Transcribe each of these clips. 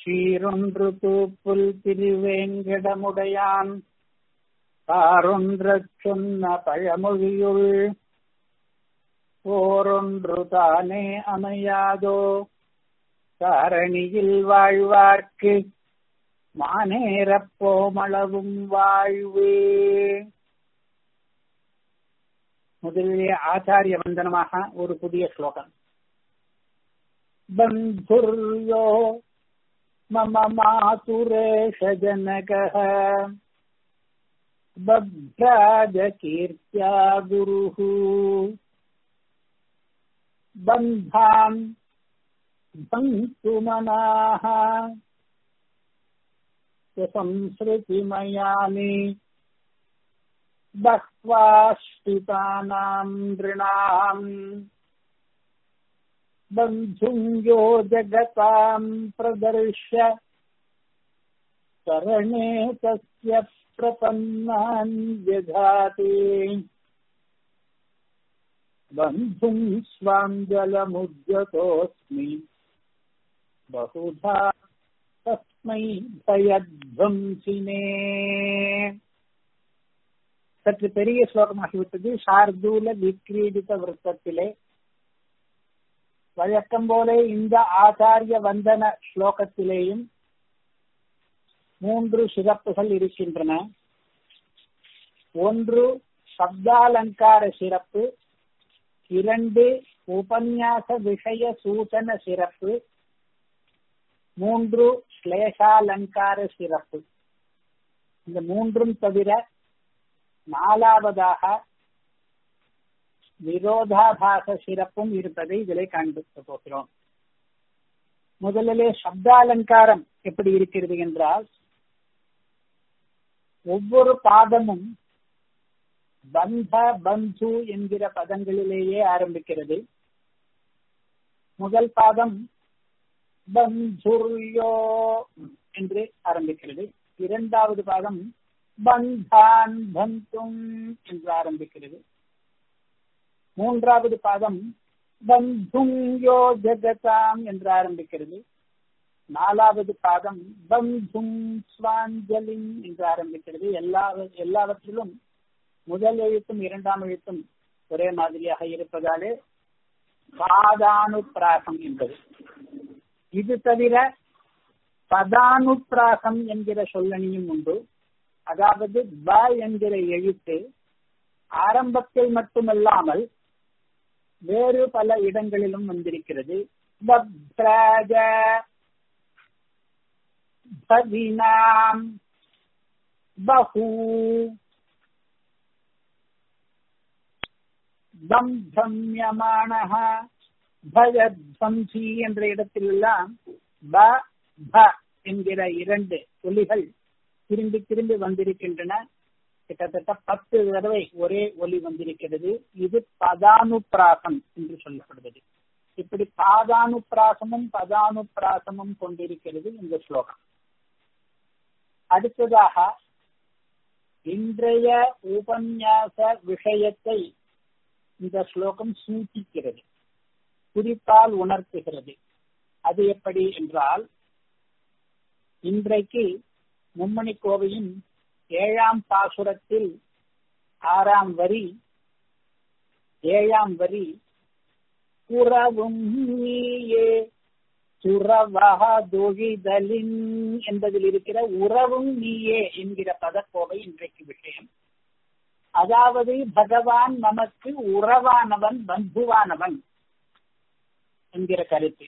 சீரொன்று தூப்புல் திருவேங்கடமுடையான் பாரொன்றச் சொன்ன பழமொழியுள் போரொன்று தானே அமையாதோ தாரணியில் வாழ்வார்க்கு மானேரப்போமளவும் வாழ்வே முதலிலே ஆச்சாரிய வந்தனமாக ஒரு புதிய ஸ்லோகம் பந்துர்யோ மம மாதுரேஷ ஜனகः बभ्राजकीर्त्या गुरुः बन्धान् बन्तुमनाः संसृतिमयानि बह्वाश्रितानाम् नृणाम् बन्धुञ्जो जगताम् प्रदर्श्य करणे तस्य प्रपन्नान् व्यधाति बन्धुम् स्वाञ्जलमुद्यतोऽस्मि बहुधा तस्मै भयध्वंसिने சற்று பெரிய ஸ்லோகமாகிவிட்டது சார்தூல விக்ரீடித விருத்தத்திலே வழக்கம் போல இந்த ஆச்சாரிய வந்தன ஸ்லோகத்திலேயும் மூன்று சிறப்புகள் இருக்கின்றன ஒன்று சப்தாலங்கார சிறப்பு இரண்டு உபன்யாச விஷய சூசன சிறப்பு மூன்று ஸ்லேஷாலங்கார சிறப்பு இந்த மூன்றும் தவிர நாலாவதாக விரோதாபாச சிறப்பும் இருப்பதை இதிலே காண்பிக்க போகிறோம் முதலிலே சப்தாலங்காரம் எப்படி இருக்கிறது என்றால் ஒவ்வொரு பாதமும் பந்த பந்து என்கிற பதங்களிலேயே ஆரம்பிக்கிறது முதல் பாதம் பந்துர்யோ என்று ஆரம்பிக்கிறது இரண்டாவது பாதம் பந்தான் பந்தும் என்று ஆரம்பிக்கிறது மூன்றாவது பாதம் பந்துங்யோ ஜகதாம் என்று ஆரம்பிக்கிறது நாலாவது பாதம் பந்தும் ஸ்வாஞ்சலிம் என்று ஆரம்பிக்கிறது எல்லா எல்லாவற்றிலும் முதல் எழுத்தும் இரண்டாம் எழுத்தும் ஒரே மாதிரியாக இருப்பதாலே பாதானுப்பிராசம் என்பது இது தவிர பதானுப்பிராசம் என்கிற சொல்லணியும் உண்டு அதாவது ப என்கிற எழுத்து ஆரம்பத்தில் மட்டுமல்லாமல் வேறு பல இடங்களிலும் வந்திருக்கிறது பப்ராஜ பவினாம் பஹூ தம்யமானஹ பயத்வம்சி என்ற இடத்திலெல்லாம் ப ப என்கிற இரண்டு ஒலிகள் திரும்பி திரும்பி வந்திருக்கின்றன கிட்டத்தட்ட பத்து தடவை ஒரே ஒலி வந்திருக்கிறது இது பதானுப்பிராசம் என்று சொல்லப்படுவது இப்படி பாதானுப்பிராசமும் பதானுப்பிராசமும் கொண்டிருக்கிறது இந்த ஸ்லோகம் அடுத்ததாக இன்றைய உபன்யாச விஷயத்தை இந்த ஸ்லோகம் சூச்சிக்கிறது குறிப்பால் உணர்த்துகிறது அது எப்படி என்றால் இன்றைக்கு மும்மணி கோவையின் ஏழாம் பாசுரத்தில் ஆறாம் வரி ஏழாம் வரி புறவும் நீயே துறவகதொழிதலின் என்பதில் இருக்கிற உறவும் நீயே என்கிற பதக்கோவை இன்றைக்கு விஷயம் அதாவது பகவான் நமக்கு உறவானவன் பந்துவானவன் என்கிற கருத்து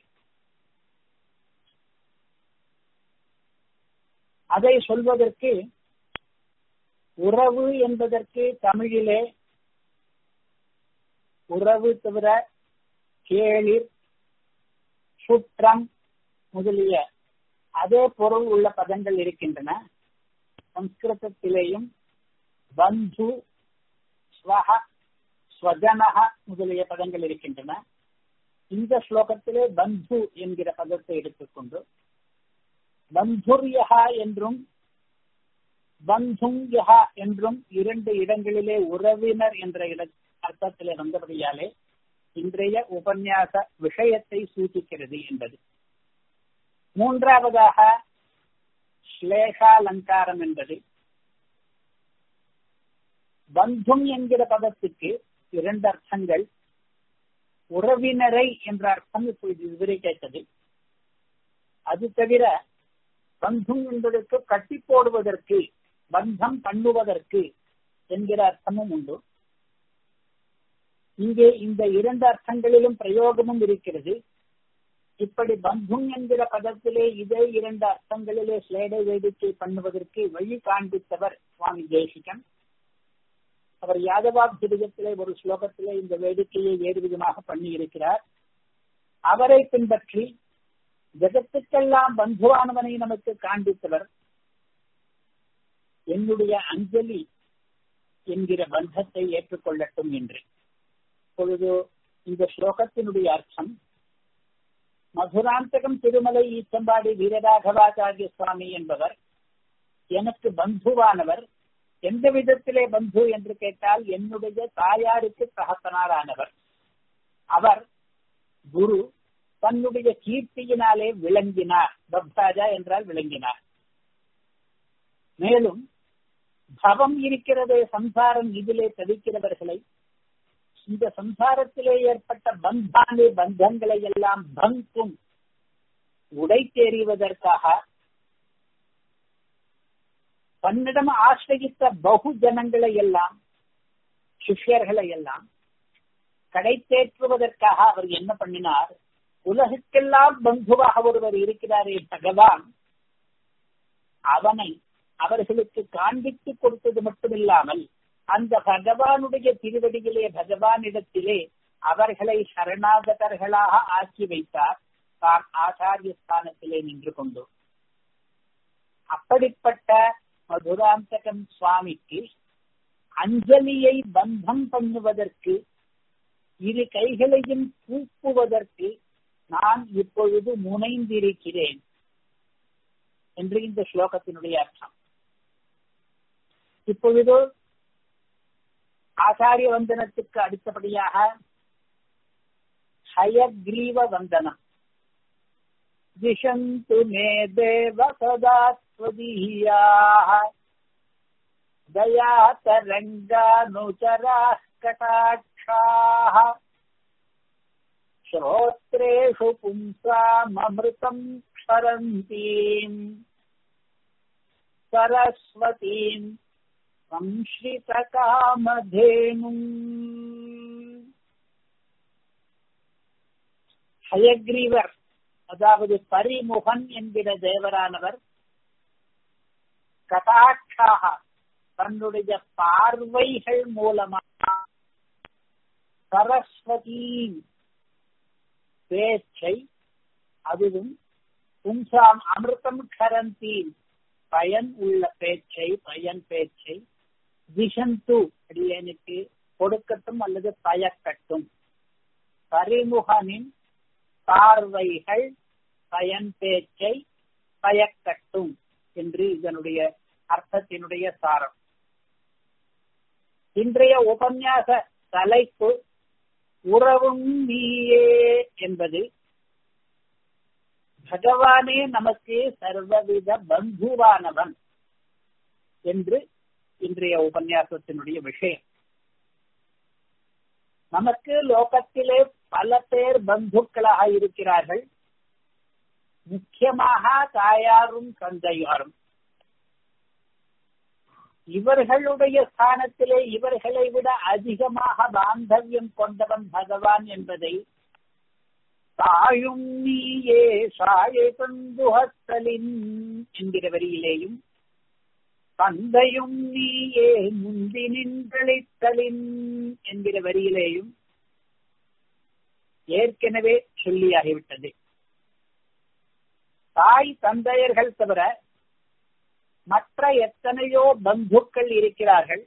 அதை சொல்வதற்கு உறவு என்பதற்கு தமிழிலே உறவு தவிர கேளிர் சுற்றம் முதலிய அதே பொருள் உள்ள பதங்கள் இருக்கின்றன சம்ஸ்கிருதத்திலேயும் பந்து ஸ்வஹ ஸ்வஜனக முதலிய பதங்கள் இருக்கின்றன இந்த ஸ்லோகத்திலே பந்து என்கிற பதத்தை எடுத்துக்கொண்டு பந்துர்யகா என்றும் பந்துங்யகா என்றும் இரண்டு இடங்களிலே உறவினர் என்ற இட அர்த்தத்திலே வந்தபடியாலே இன்றைய உபன்யாச விஷயத்தை சூಚಿக்கிறது என்பது மூன்றாவதாக ஸ்லேஷாலங்காரம் என்பது பந்தும் என்கிற பதத்துக்கு இரண்டு அர்த்தங்கள் உறவினரை என்ற அர்த்தம் இப்பொழுது விவரிக்கப்பட்டது அது தவிர பந்தும் என்பதற்கு கட்டி போடுவதற்கு பந்தம் பண்ணுவதற்கு என்கிற அர்த்தமும் உண்டு இங்கே இந்த இரண்டு அர்த்தங்களிலும் பிரயோகமும் இருக்கிறது இப்படி பந்தும் என்கிற பதத்திலே இதே இரண்டு அர்த்தங்களிலே ஸ்லேடை வேடிக்கை பண்ணுவதற்கு வழி காண்பித்தவர் சுவாமி தேசிகன் அவர் யாதவாபிஷேகத்திலே ஒரு ஸ்லோகத்திலே இந்த வேடிக்கையை வேறு விதமாக பண்ணி இருக்கிறார் அவரை பின்பற்றி ஜெகத்துக்கெல்லாம் பந்துவானவனை நமக்கு காண்பித்தவர் என்னுடைய அஞ்சலி என்கிற பந்தத்தை ஏற்றுக்கொள்ளட்டும் என்று இப்பொழுது இந்த ஸ்லோகத்தினுடைய அர்த்தம் மதுராந்தகம் திருமலை ஈச்சம்பாடி வீரராகவாச்சாரிய சுவாமி என்பவர் எனக்கு பந்துவானவர் எந்த விதத்திலே பந்து என்று கேட்டால் என்னுடைய தாயாருக்கு தகப்பனாரானவர் அவர் குரு தன்னுடைய கீர்த்தியினாலே விளங்கினார் பப்ராஜா என்றால் விளங்கினார் மேலும் பவம் இருக்கிறதே சம்சாரம் இதிலே தவிக்கிறவர்களை இந்த சம்சாரத்திலே ஏற்பட்ட பந்தானி பந்தங்களை எல்லாம் பங்கும் உடைத்தேறிவதற்காக தன்னிடம் ஆசிரியித்த பகு ஜனங்களை எல்லாம் சிஷ்யர்களை எல்லாம் கடை தேற்றுவதற்காக அவர் என்ன பண்ணினார் உலகுக்கெல்லாம் பந்துவாக ஒருவர் இருக்கிறாரே பகவான் அவனை அவர்களுக்கு காண்பித்து கொடுத்தது மட்டுமில்லாமல் அந்த பகவானுடைய திருவடியிலே பகவானிடத்திலே அவர்களை சரணாகதர்களாக ஆக்கி வைத்தார் தான் ஆச்சாரிய ஸ்தானத்திலே நின்று கொண்டு அப்படிப்பட்ட மதுராந்தகம் சுவாமிக்கு அஞ்சலியை பந்தம் பண்ணுவதற்கு இரு கைகளையும் கூப்புவதற்கு நான் இப்பொழுது முனைந்திருக்கிறேன் என்று இந்த ஸ்லோகத்தினுடைய அர்த்தம் இப்பொழுது ஆச்சாரிய வந்தனத்துக்கு அடுத்தபடியாக ஹயக்ரீவ வந்தனம் திஷந்து மே தேவ சதா ஸ்வதீயாः दयातरङ्गानुचराः कटाक्षाः श्रोत्रेषु पुंसाममृतम् क्षरन्तीम् सरस्वतीम् संश्रितकामधेनुम् ஹயக்ரீவர் அதாவது பரிமுகன் என்கிற தேவரானவர் கதாட்சாக தன்னுடைய பார்வைகள் மூலமாக சரஸ்வதி பேச்சை அதுவும் பும்சாம் அமிர்தம் கரந்தி பயன் உள்ள பேச்சை பயன் பேச்சை திசந்து அடியனுக்கு கொடுக்கட்டும் அல்லது பயக்கட்டும் பரிமுகனின் பார்வைகள் பயன் பேச்சை பயக்கட்டும் என்று இதனுடைய அர்த்தத்தினுடைய சாரம் இன்றைய உபன்யாச தலைப்பு உறவும் நீயே என்பது பகவானே நமக்கு சர்வவித பந்துவானவன் என்று இன்றைய உபன்யாசத்தினுடைய விஷயம் நமக்கு லோகத்திலே பல பேர் பந்துக்களாக இருக்கிறார்கள் முக்கியமாக தாயாரும் தந்தையாரும் இவர்களுடைய ஸ்தானத்திலே இவர்களை விட அதிகமாக பாந்தவியம் கொண்டவன் பகவான் என்பதை தாயும் நீயே சாயை பந்துஹத்தலின் என்கிற வரியிலேயும் தந்தையும் நீயே முந்தி நின்றளித்தலின் என்கிற வரியிலேயும் ஏற்கனவே சொல்லியாகிவிட்டது தாய் தந்தையர்கள் தவிர மற்ற எத்தனையோ பந்துக்கள் இருக்கிறார்கள்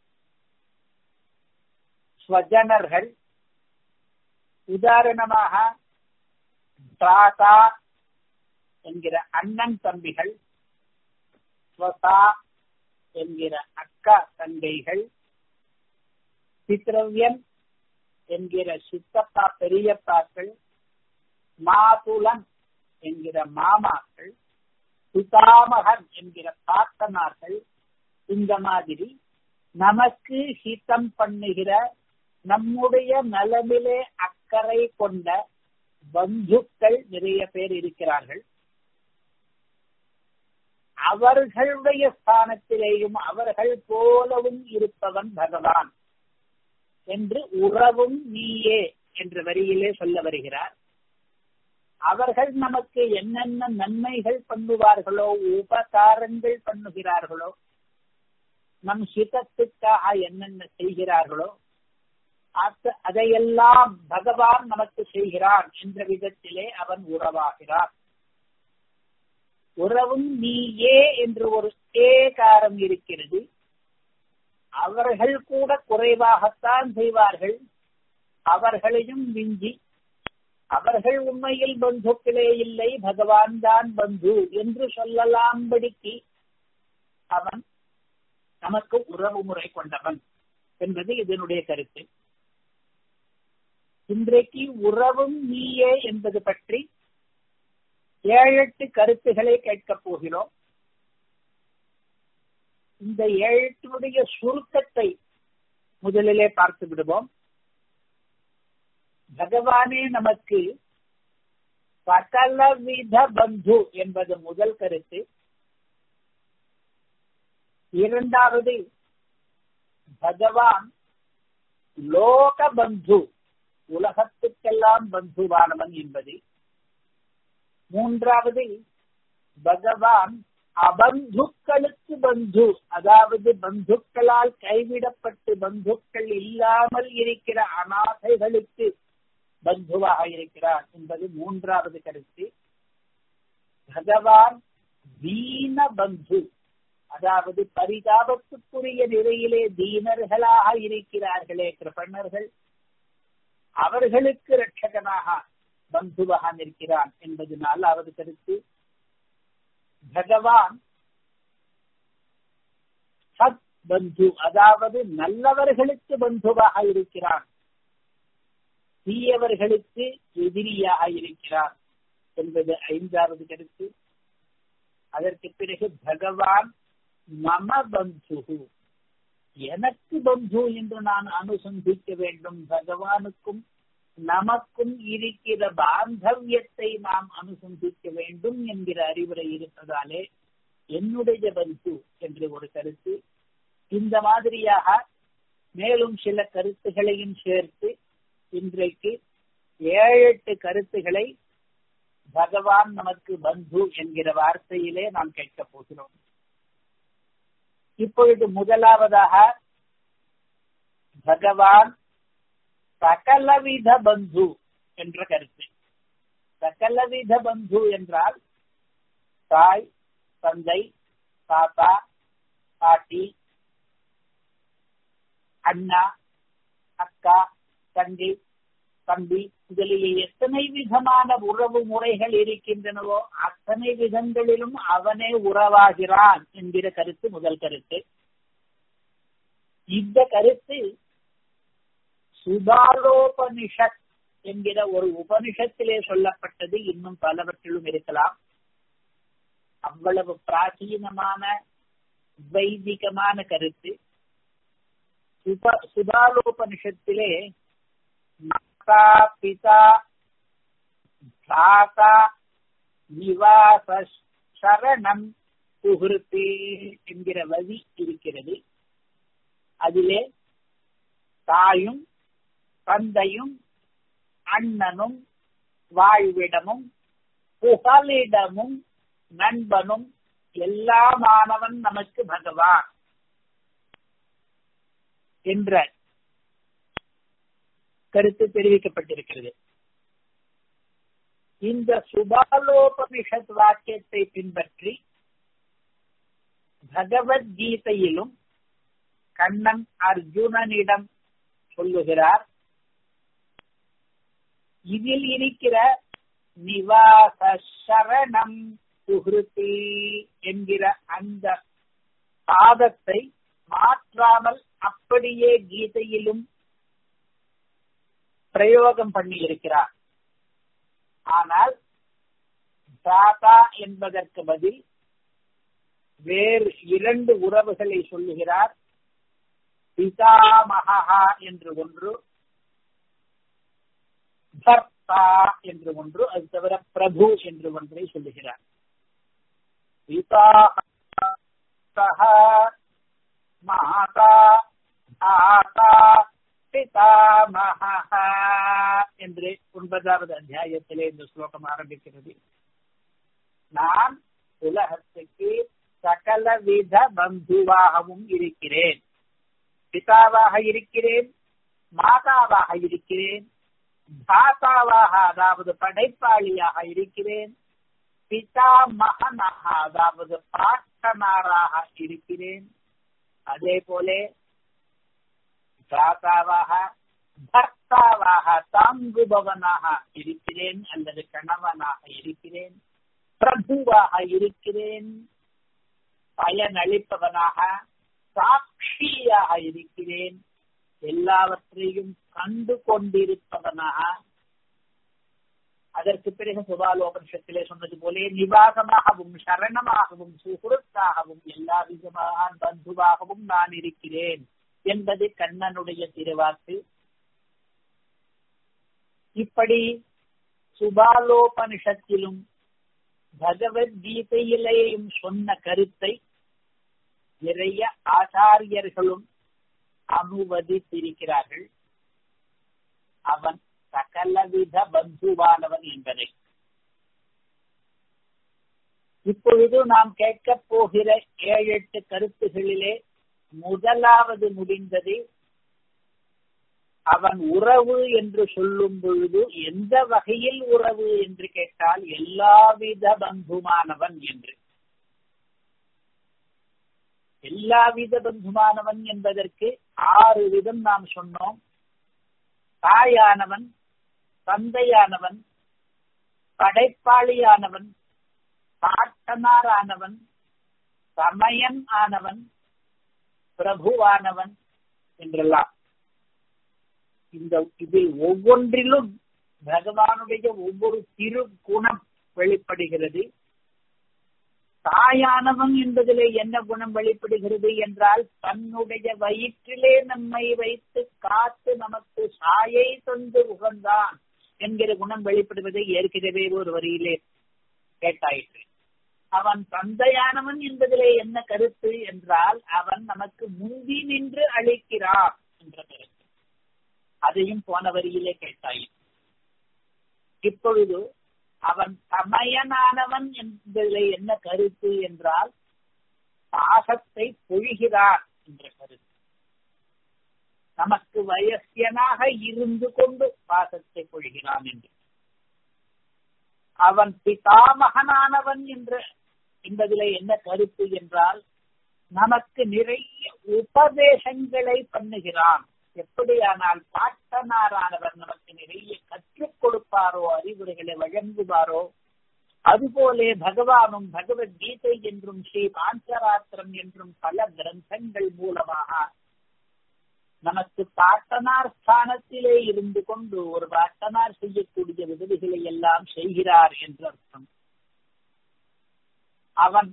ஸ்வஜனர்கள் உதாரணமாக தாத்தா என்கிற அண்ணன் தம்பிகள் ஸ்வசா என்கிற அக்கா தங்கைகள் பித்ரவியன் என்கிற சித்தப்பா பெரியப்பாக்கள் மாதுளன் என்கிற மாமாக்கள் பிதாமகர் என்கிற பாட்டனார்கள் இந்த மாதிரி நமக்கு ஹிதம் பண்ணுகிற நம்முடைய நலமிலே அக்கறை கொண்ட பந்துக்கள் நிறைய பேர் இருக்கிறார்கள் அவர்களுடைய ஸ்தானத்திலேயும் அவர்கள் போலவும் இருப்பவன் பகவான் என்று உறவும் நீயே என்ற வரியிலே சொல்ல வருகிறார் அவர்கள் நமக்கு என்னென்ன நன்மைகள் பண்ணுவார்களோ உபகாரங்கள் பண்ணுகிறார்களோ நம் ஹிதத்துக்காக என்னென்ன செய்கிறார்களோ அதையெல்லாம் பகவான் நமக்கு செய்கிறான் என்ற விதத்திலே அவன் உறவாகிறான் உறவும் நீயே என்று ஒரு ஏகாரம் இருக்கிறது அவர்கள் கூட குறைவாகத்தான் செய்வார்கள் அவர்களையும் விஞ்சி அவர்கள் உண்மையில் பந்துக்களே இல்லை பகவான் தான் பந்து என்று சொல்லலாம்படிக்கு அவன் நமக்கு உறவு முறை கொண்டவன் என்பது இதனுடைய கருத்து இன்றைக்கு உறவும் நீயே என்பது பற்றி ஏழெட்டு கருத்துக்களை கேட்கப் போகிறோம் இந்த ஏழெட்டுடைய சுருக்கத்தை முதலிலே பார்த்து விடுவோம் பகவானே நமக்கு சகலவித பந்து என்பது முதல் கருத்து இரண்டாவது பகவான் லோக பந்து உலகத்துக்கெல்லாம் பந்துவானவன் என்பது மூன்றாவது பகவான் அபந்துக்களுக்கு பந்து அதாவது பந்துக்களால் கைவிடப்பட்டு பந்துக்கள் இல்லாமல் இருக்கிற அநாதைகளுக்கு பந்துவாக இருக்கிறார் என்பது மூன்றாவது கருத்து பகவான் தீன பந்து அதாவது பரிதாபத்துக்குரிய நிலையிலே தீனர்களாக இருக்கிறார்களே கிருபணர்கள் அவர்களுக்கு ரட்சகனாக பந்துவாக நிற்கிறான் என்பது நாலாவது கருத்து பகவான் சத் பந்து அதாவது நல்லவர்களுக்கு பந்துவாக இருக்கிறான் தீயவர்களுக்கு எதிரியாக இருக்கிறான் என்பது ஐந்தாவது கருத்து அதற்கு பிறகு பகவான் மம பந்து எனக்கு பந்து என்று நான் அனுசந்திக்க வேண்டும் பகவானுக்கும் நமக்கும் இருக்கிற பாந்தவியத்தை நாம் அனுசந்திக்க வேண்டும் என்கிற அறிவுரை இருப்பதாலே என்னுடைய பந்து என்று ஒரு கருத்து இந்த மாதிரியாக மேலும் சில கருத்துகளையும் சேர்த்து இன்றைக்கு ஏழு எட்டு கருத்துக்களை பகவான் நமக்கு பந்து என்கிற வார்த்தையிலே நாம் கேட்கப் போகிறோம் இப்பொழுது முதலாவதாக பகவான் சகலவித பந்து என்ற கருத்து சகலவித பந்து என்றால் தாய் தந்தை தாத்தா பாட்டி அண்ணா அக்கா தங்கை தம்பி முதலிய எத்தனை விதமான உறவு முறைகள் இருக்கின்றனவோ அத்தனை விதங்களிலும் அவனே உறவாகிறான் என்கிற கருத்து முதல் கருத்து இந்த கருத்து சுபாலோபனிஷத் என்கிற ஒரு உபனிஷத்திலே சொல்லப்பட்டது இன்னும் பலவற்றிலும் இருக்கலாம் அவ்வளவு பிராச்சீனமான வைதிகமான கருத்து சுப சுபாலோபனிஷத்திலே மாதா பிதா பிராதா நிவாச சரணம் சுகிருத்தி என்கிற வழி இருக்கிறது அதிலே தாயும் தந்தையும் அண்ணனும் வாழ்விடமும் புகலிடமும் நண்பனும் எல்லாமானவன் நமக்கு பகவான் என்ற கருத்து தெரிவிக்கப்பட்டிருக்கிறது இந்த சுபாலோபனிஷத் வாக்கியத்தை பின்பற்றி பகவத்கீதையிலும் கண்ணன் அர்ஜுனனிடம் சொல்லுகிறார் இதில் இருக்கிற நிவாச சரணம் சுகிருதி என்கிற அந்த பாதத்தை மாற்றாமல் அப்படியே கீதையிலும் பிரயோகம் பண்ணி இருக்கிறார் ஆனால் தாத்தா என்பதற்கு பதில் வேறு இரண்டு உறவுகளை சொல்லுகிறார் பிதாமகா என்று ஒன்று பர்த்தா என்று ஒன்று அது தவிர பிரபு என்று ஒன்றை சொல்லுகிறார் பிதா மாதா ஆதா பிதாமகா என்று ஒன்பதாவது அத்தியாயத்திலே இந்த ஸ்லோகம் ஆரம்பிக்கிறது நான் உலகத்துக்கு சகலவித பந்துவாகவும் இருக்கிறேன் பிதாவாக இருக்கிறேன் மாதாவாக இருக்கிறேன் தாத்தாவாக அதாவது படைப்பாளியாக இருக்கிறேன் பிதா மகனாக அதாவது பாட்டனாராக இருக்கிறேன் அதே போல தாத்தாவாக பர்த்தாவாக தாங்குபவனாக இருக்கிறேன் அல்லது கணவனாக இருக்கிறேன் பிரபுவாக இருக்கிறேன் பயனளிப்பவனாக சாட்சியாக இருக்கிறேன் எல்லாவற்றையும் கண்டு கொண்டிருப்பவனாக அதற்கு பிறகு சுபாலோபனிஷத்திலே சொன்னது போலே நிவாசமாகவும் சரணமாகவும் சுகுருத்தாகவும் எல்லா விதமான பந்துவாகவும் நான் இருக்கிறேன் என்பது கண்ணனுடைய திருவாக்கு இப்படி சுபாலோபனிஷத்திலும் பகவத்கீதையிலேயும் சொன்ன கருத்தை நிறைய ஆச்சாரியர்களும் அனுவதித்திருக்கிறார்கள் அவன் சகலவித பந்துவானவன் என்பதை இப்பொழுது நாம் கேட்கப் போகிற ஏழு எட்டு கருத்துகளிலே முதலாவது முடிந்தது அவன் உறவு என்று சொல்லும் பொழுது எந்த வகையில் உறவு என்று கேட்டால் எல்லாவித பந்துமானவன் என்று எல்லாவித பந்துமானவன் என்பதற்கு ஆறு விதம் நாம் சொன்னோம் தாயானவன் தந்தையானவன் படைப்பாளியானவன் பாட்டனாரானவன் சமயன் ஆனவன் பிரபுவானவன் என்றெல்லாம் இந்த இதில் ஒவ்வொன்றிலும் பகவானுடைய ஒவ்வொரு திரு குணம் வெளிப்படுகிறது தாயானவன் என்பதிலே என்ன குணம் வெளிப்படுகிறது என்றால் தன்னுடைய வயிற்றிலே நம்மை வைத்து காத்து நமக்கு சாயை தந்து உகந்தான் என்கிற குணம் வெளிப்படுவதை ஏற்கனவே ஒரு வரியிலே கேட்டாயிற்று அவன் தந்தையானவன் என்பதிலே என்ன கருத்து என்றால் அவன் நமக்கு முந்தி நின்று அளிக்கிறான் என்ற கருத்து அதையும் போன வரியிலே கேட்டாயிற்று இப்பொழுது அவன் சமயனானவன் என்பதிலே என்ன கருத்து என்றால் பாசத்தை பொழிகிறான் என்ற கருத்து நமக்கு வயசியனாக இருந்து கொண்டு பாசத்தை பொழிகிறான் என்று அவன் பிதாமகனானவன் என்ற என்பதிலே என்ன கருத்து என்றால் நமக்கு நிறைய உபதேசங்களை பண்ணுகிறான் எப்படியானால் பாட்டனாரானவர் நமக்கு நிறைய கற்றுக் கொடுப்பாரோ அறிவுரைகளை வழங்குவாரோ அதுபோலே பகவானும் பகவத்கீதை என்றும் ஸ்ரீ பாஞ்சராத்திரம் என்றும் பல கிரந்தங்கள் மூலமாக நமக்கு பாட்டனார் ஸ்தானத்திலே இருந்து கொண்டு ஒரு பாட்டனார் செய்யக்கூடிய உதவிகளை எல்லாம் செய்கிறார் என்று அர்த்தம் அவன்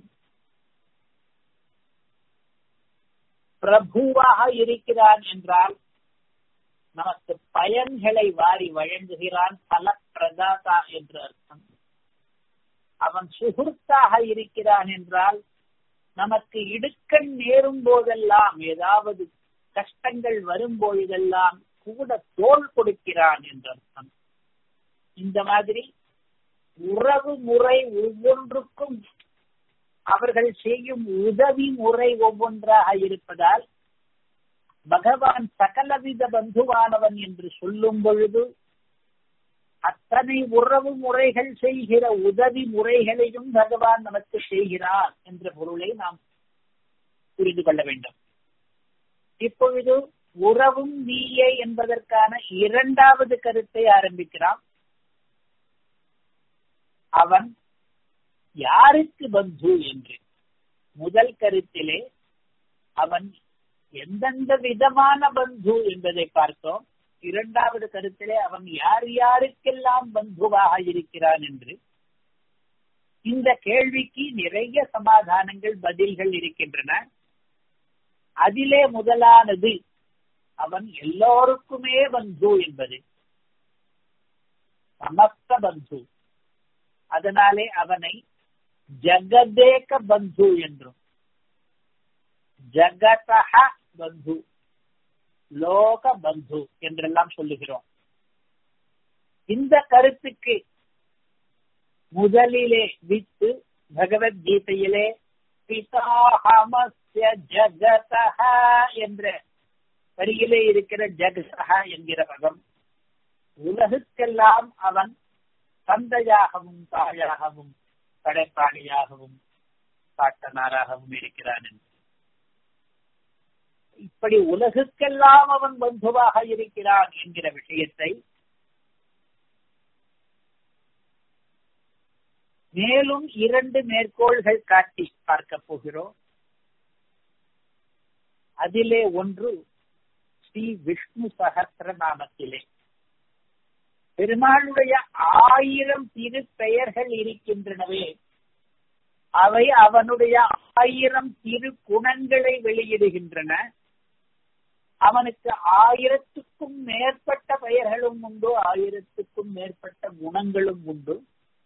பிரபுவாக இருக்கிறான் என்றால் நமக்கு பயன்களை வாரி வழங்குகிறான் பல பிரதாதா என்று அர்த்தம் அவன் சுகுர்த்தாக இருக்கிறான் என்றால் நமக்கு இடுக்கண் நேரும் போதெல்லாம் ஏதாவது கஷ்டங்கள் வரும் பொழுதெல்லாம் கூட தோல் கொடுக்கிறான் என்று அர்த்தம் இந்த மாதிரி உறவு முறை ஒவ்வொன்றுக்கும் அவர்கள் செய்யும் உதவி முறை ஒவ்வொன்றாக இருப்பதால் பகவான் சகலவித பந்துவானவன் என்று சொல்லும் பொழுது அத்தனை உறவு முறைகள் செய்கிற உதவி முறைகளையும் பகவான் நமக்கு செய்கிறார் என்ற பொருளை நாம் புரிந்து கொள்ள வேண்டும் இப்பொழுது உறவும் நீயே என்பதற்கான இரண்டாவது கருத்தை ஆரம்பிக்கிறான் அவன் யாருக்கு பந்து என்று முதல் கருத்திலே அவன் எந்தெந்த விதமான பந்து என்பதை பார்த்தோம் இரண்டாவது கருத்திலே அவன் யார் யாருக்கெல்லாம் பந்துவாக இருக்கிறான் என்று இந்த கேள்விக்கு நிறைய சமாதானங்கள் பதில்கள் இருக்கின்றன அதிலே முதலானது அவன் எல்லோருக்குமே பந்து என்பது சமஸ்த பந்து அதனாலே அவனை ஜகதேக பந்து என்றும் ஜகதக பந்து லோக பந்து என்றெல்லாம் சொல்லுகிறோம் இந்த கருத்துக்கு முதலிலே வித்து பகவத்கீதையிலே பிதாஹமஸ்ய ஜகதஹ என்ற வரியிலே இருக்கிற ஜகதஹ என்கிற பதம் உலகுக்கெல்லாம் அவன் தந்தையாகவும் தாயாகவும் படைப்பாளியாகவும் பாட்டனாராகவும் இருக்கிறான் என்று இப்படி உலகுக்கெல்லாம் அவன் பந்துவாக இருக்கிறான் என்கிற விஷயத்தை மேலும் இரண்டு மேற்கோள்கள் காட்டி பார்க்க போகிறோம் அதிலே ஒன்று ஸ்ரீ விஷ்ணு சகசிர நாமத்திலே பெருமாளுடைய ஆயிரம் திருப்பெயர்கள் இருக்கின்றனவே அவை அவனுடைய ஆயிரம் திரு குணங்களை வெளியிடுகின்றன அவனுக்கு ஆயிரத்துக்கும் மேற்பட்ட பெயர்களும் உண்டு ஆயிரத்துக்கும் மேற்பட்ட குணங்களும் உண்டு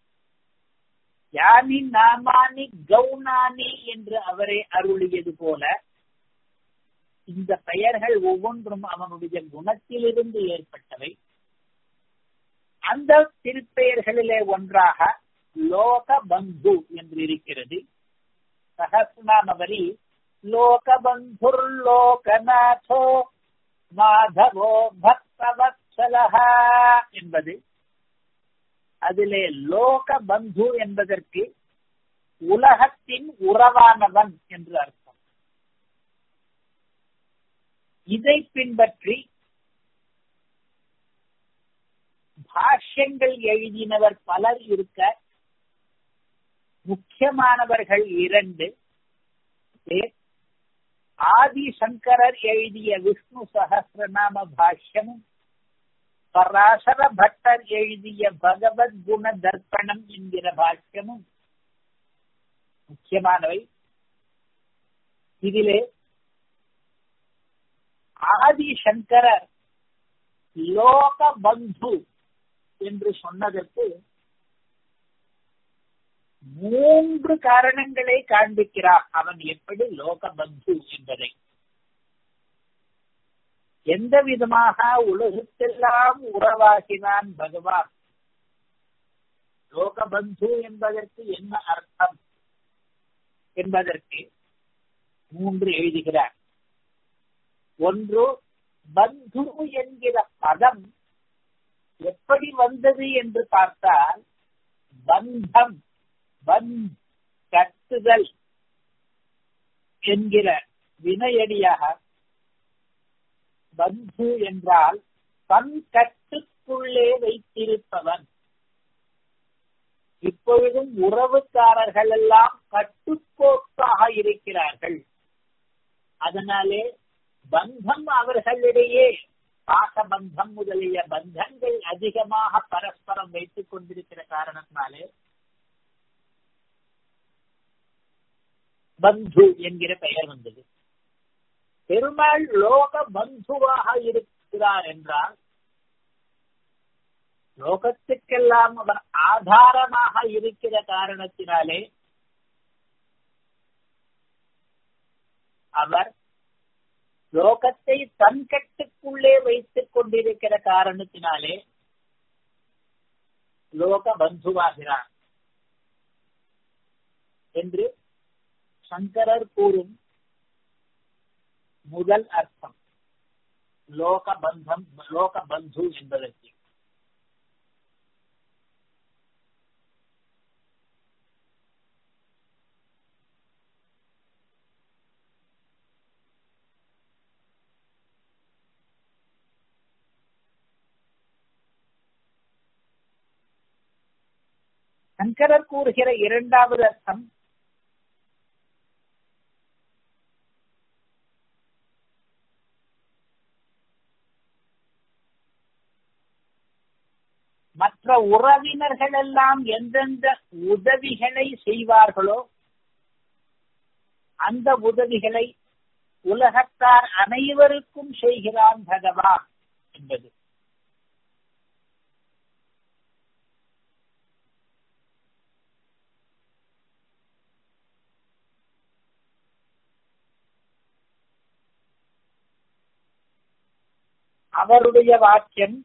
யானி நாமானி கௌனானி என்று அவரை அருளியது போல இந்த பெயர்கள் ஒவ்வொன்றும் அவனுடைய குணத்திலிருந்து ஏற்பட்டவை அந்த திருப்பெயர்களிலே ஒன்றாக லோக பந்து என்று இருக்கிறது சகசிரநாம வரி லோகபந்துர் லோகநாதோ மாதவோ பக்தவத்சலஹா என்பது அதிலே லோக பந்து என்பதற்கு உலகத்தின் உறவானவன் என்று அர்த்தம் இதை பின்பற்றி பாஷ்யங்கள் எழுதினவர் பலர் இருக்க முக்கியமானவர்கள் இரண்டு ஆதிசங்கரர் எழுதிய விஷ்ணு சகசிரநாம பாஷ்யமும் பராசர பட்டர் எழுதிய பகவத் குண தர்ப்பணம் என்கிற பாஷ்யமும் முக்கியமானவை இதிலே ஆதிசங்கரர் லோக பந்து என்று சொன்னதற்கு மூன்று காரணங்களை காண்பிக்கிறார் அவன் எப்படி லோக பந்து என்பதை எந்த விதமாக உலகத்தெல்லாம் உறவாகினான் பகவான் லோகபந்து என்பதற்கு என்ன அர்த்தம் என்பதற்கு மூன்று எழுதுகிறார் ஒன்று பந்து என்கிற பதம் எப்படி வந்தது என்று பார்த்தால் பந்தம் பந்த் கட்டுதல் என்கிற வினையடியாக பந்து என்றால் தன் கட்டுக்குள்ளே வைத்திருப்பவன் இப்பொழுதும் உறவுக்காரர்கள் எல்லாம் கட்டுக்கோப்பாக இருக்கிறார்கள் அதனாலே பந்தம் அவர்களிடையே பாசபந்தம் முதலிய பந்தங்கள் அதிகமாக பரஸ்பரம் வைத்துக் கொண்டிருக்கிற காரணத்தினாலே பந்து என்கிற பெயர் வந்தது பெருமாள் லோக பந்துவாக இருக்கிறார் என்றால் லோகத்துக்கெல்லாம் அவர் ஆதாரமாக இருக்கிற காரணத்தினாலே அவர் லோகத்தை தன் கட்டுக்குள்ளே வைத்துக் கொண்டிருக்கிற காரணத்தினாலே லோக பந்துவாகிறார் என்று சங்கரர் கூறும் முதல் அர்த்தம் லோக பந்தம் லோக பந்து என்பதற்கு சங்கரர் கூறுகிற இரண்டாவது அர்த்தம் மற்ற உறவினர்கள் எல்லாம் எந்தெந்த உதவிகளை செய்வார்களோ அந்த உதவிகளை உலகத்தார் அனைவருக்கும் செய்கிறான் பகவான் என்பது அவருடைய வாக்கியம்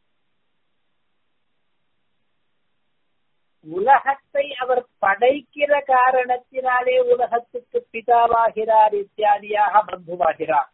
உலகத்தை அவர் படைக்கிற காரணத்தினாலே உலகத்துக்கு பிதாவாகிறார் இத்தியாதியாக பந்துவாகிறார்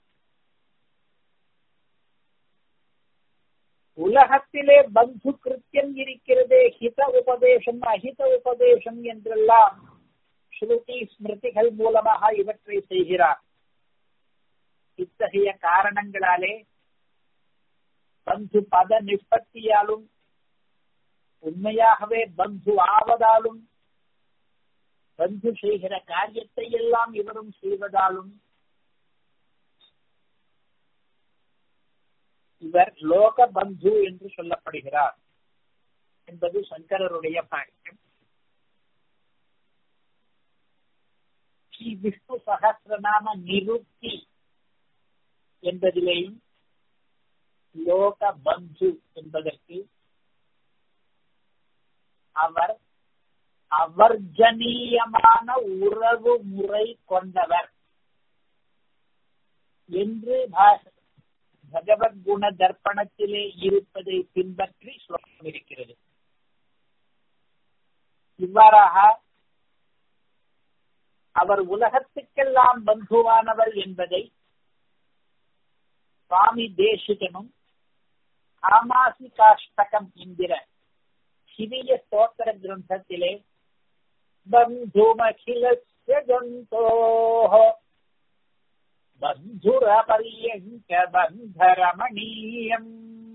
உலகத்திலே பந்து கிருத்தியம் இருக்கிறதே ஹித உபதேசம் அஹித உபதேசம் என்றெல்லாம் ஸ்ருதி ஸ்மிருதிகள் மூலமாக இவற்றை செய்கிறார் இத்தகைய காரணங்களாலே பந்து பத நிஷ்பத்தியாலும் உண்மையாகவே பந்து ஆவதாலும் பந்து செய்கிற காரியத்தை எல்லாம் இவரும் செய்வதாலும் இவர் லோக பந்து என்று சொல்லப்படுகிறார் என்பது சங்கரருடைய பாக்கியம் ஸ்ரீ விஷ்ணு சகசிரநாம நிருப்தி என்பதிலேயும் லோக பந்து என்பதற்கு அவர் அவர்ஜனீயமான உறவு முறை கொண்டவர் என்று பகவத்குண தர்ப்பணத்திலே இருப்பதை பின்பற்றி ஸ்லோகம் இருக்கிறது இவ்வாறாக அவர் உலகத்துக்கெல்லாம் பந்துவானவர் என்பதை சுவாமி தேசிகனும் ஆமாசி காஷ்டகம் என்கிற சிறிய ஸ்தோத்திர கிரந்தத்திலே பந்துமகிலஸ்ய ஜந்தோஹ பந்துரபரியங்க பந்தரமணீயம்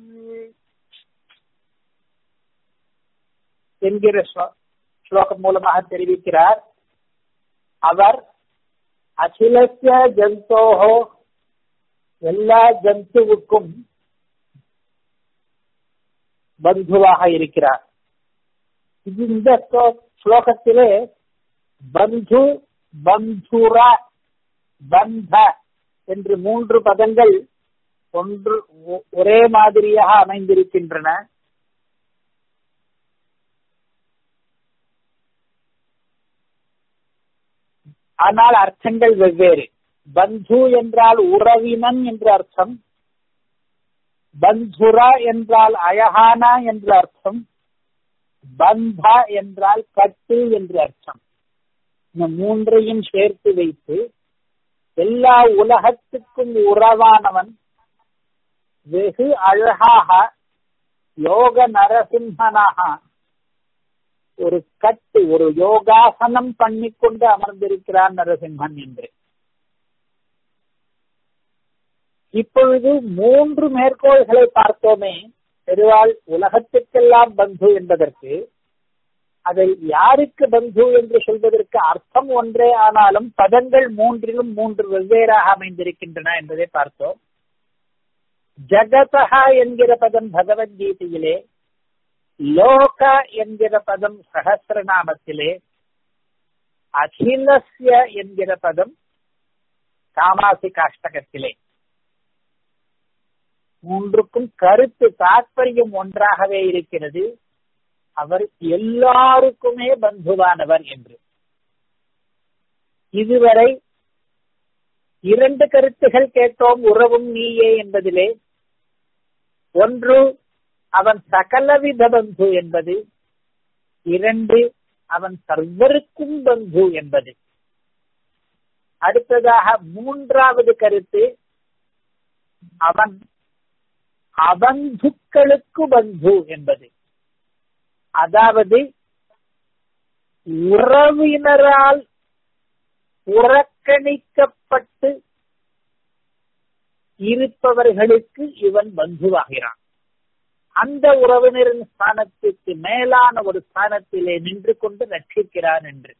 என்கிற ஸ்லோகம் மூலமாக தெரிவிக்கிறார் அவர் அகிலசிய ஜந்தோஹோ எல்லா ஜந்துவுக்கும் பந்துவாக இருக்கிறார் இது இந்த ஸ்லோகத்திலே பந்து பந்துர பந்த என்று மூன்று பதங்கள் ஒன்று ஒரே மாதிரியாக அமைந்திருக்கின்றன ஆனால் அர்த்தங்கள் வெவ்வேறு பந்து என்றால் உறவினன் என்று அர்த்தம் பந்துரா என்றால் அழகானா என்று அர்த்தம் பந்த என்றால் கட்டு என்று அர்த்தம் இந்த மூன்றையும் சேர்த்து வைத்து எல்லா உலகத்துக்கும் உறவானவன் வெகு அழகாக யோக நரசிம்மனாக ஒரு கட்டு ஒரு யோகாசனம் பண்ணிக்கொண்டு அமர்ந்திருக்கிறார் நரசிம்மன் என்று இப்பொழுது மூன்று மேற்கோள்களை பார்த்தோமே பெருவாள் உலகத்துக்கெல்லாம் பந்து என்பதற்கு அதை யாருக்கு பந்து என்று சொல்வதற்கு அர்த்தம் ஒன்றே ஆனாலும் பதங்கள் மூன்றிலும் மூன்று வெவ்வேறாக அமைந்திருக்கின்றன என்பதை பார்த்தோம் ஜகதா என்கிற பதம் பகவத்கீதையிலே லோக என்கிற பதம் சகசிரநாமத்திலே அகிலஸ்ய என்கிற பதம் காமாசி காஷ்டகத்திலே மூன்றுக்கும் கருத்து தாற்பயம் ஒன்றாகவே இருக்கிறது அவர் எல்லாருக்குமே பந்துவானவர் என்று இதுவரை இரண்டு கருத்துகள் கேட்டோம் உறவும் நீயே என்பதிலே ஒன்று அவன் சகலவித பந்து என்பது இரண்டு அவன் சர்வருக்கும் பந்து என்பது அடுத்ததாக மூன்றாவது கருத்து அவன் அவந்துக்களுக்கு பந்து என்பது அதாவது உறவினரால் புறக்கணிக்கப்பட்டு இருப்பவர்களுக்கு இவன் பந்துவாகிறான் அந்த உறவினரின் ஸ்தானத்திற்கு மேலான ஒரு ஸ்தானத்திலே நின்று கொண்டு ரட்சிக்கிறான் என்று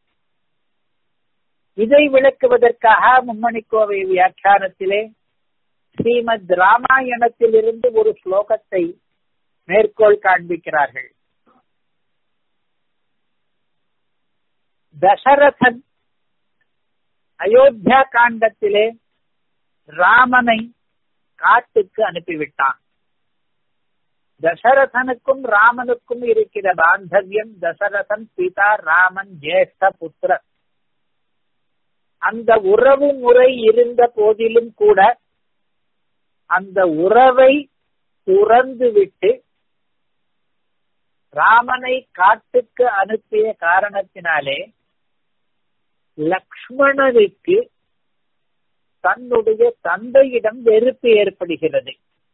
இதை விளக்குவதற்காக மும்மணிக்கோவை வியாக்கியானத்திலே ஸ்ரீமத் ராமாயணத்திலிருந்து ஒரு ஸ்லோகத்தை மேற்கோள் காண்பிக்கிறார்கள் தசரதன் அயோத்தியா காண்டத்திலே ராமனை காட்டுக்கு அனுப்பிவிட்டான் தசரதனுக்கும் ராமனுக்கும் இருக்கிற பாந்தவியம் தசரதன் பிதா ராமன் ஜேஷ்ட புத்திரர் அந்த உறவு முறை இருந்த போதிலும் கூட அந்த உறவை துறந்து விட்டு ராமனை காட்டுக்கு அனுப்பிய காரணத்தினாலே லக்ஷ்மணனுக்கு தன்னுடைய தந்தையிடம் வெறுப்பு ஏற்படுகிறது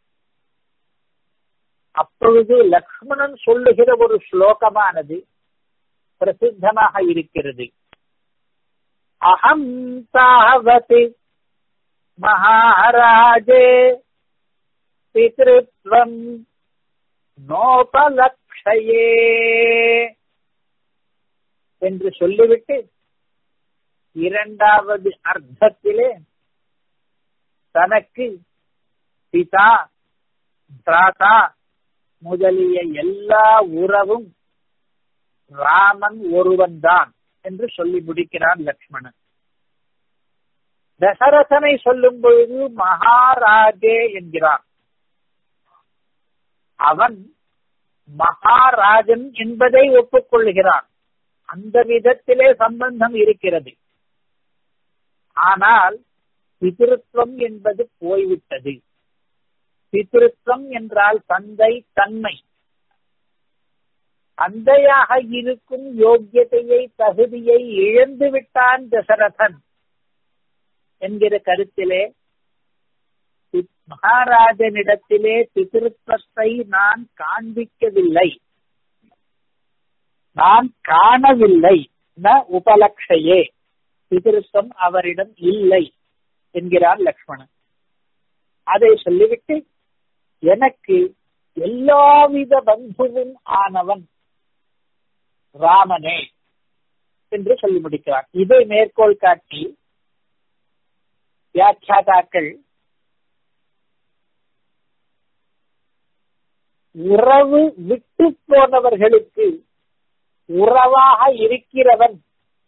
அப்பொழுது லக்ஷ்மணன் சொல்லுகிற ஒரு ஸ்லோகமானது பிரசித்தமாக இருக்கிறது அகம் தாவத் மகாராஜே பித்ருத்வம் நோபலக்ஷயே என்று சொல்லிவிட்டு இரண்டாவது அர்த்தத்திலே தனக்கு பிதா பிராதா முதலிய எல்லா உறவும் ராமன் ஒருவன்தான் என்று சொல்லி முடிக்கிறான் லக்ஷ்மணன் தசரதனை சொல்லும் பொழுது மகாராஜே என்கிறான் அவன் மகாராஜன் என்பதை ஒப்புக்கொள்கிறான் அந்த விதத்திலே சம்பந்தம் இருக்கிறது ஆனால் பிதிருத்துவம் என்பது போய்விட்டது பிதிருத்துவம் என்றால் தந்தை தன்மை தந்தையாக இருக்கும் யோக்கியதையை தகுதியை இழந்து விட்டான் தசரதன் என்கிற கருத்திலே மகாராஜனிடத்திலே பிதிருத்வத்தை நான் காண்பிக்கவில்லை நான் காணவில்லை ந உபலக்ஷையே பிதிருத்தம் அவரிடம் இல்லை என்கிறார் லக்ஷ்மணன் அதை சொல்லிவிட்டு எனக்கு எல்லாவித பந்துவும் ஆனவன் ராமனே என்று சொல்லி முடிக்கிறார் இதை மேற்கோள் காட்டி வியாக்கியாதாக்கள் உறவு விட்டு போனவர்களுக்கு உறவாக இருக்கிறவன்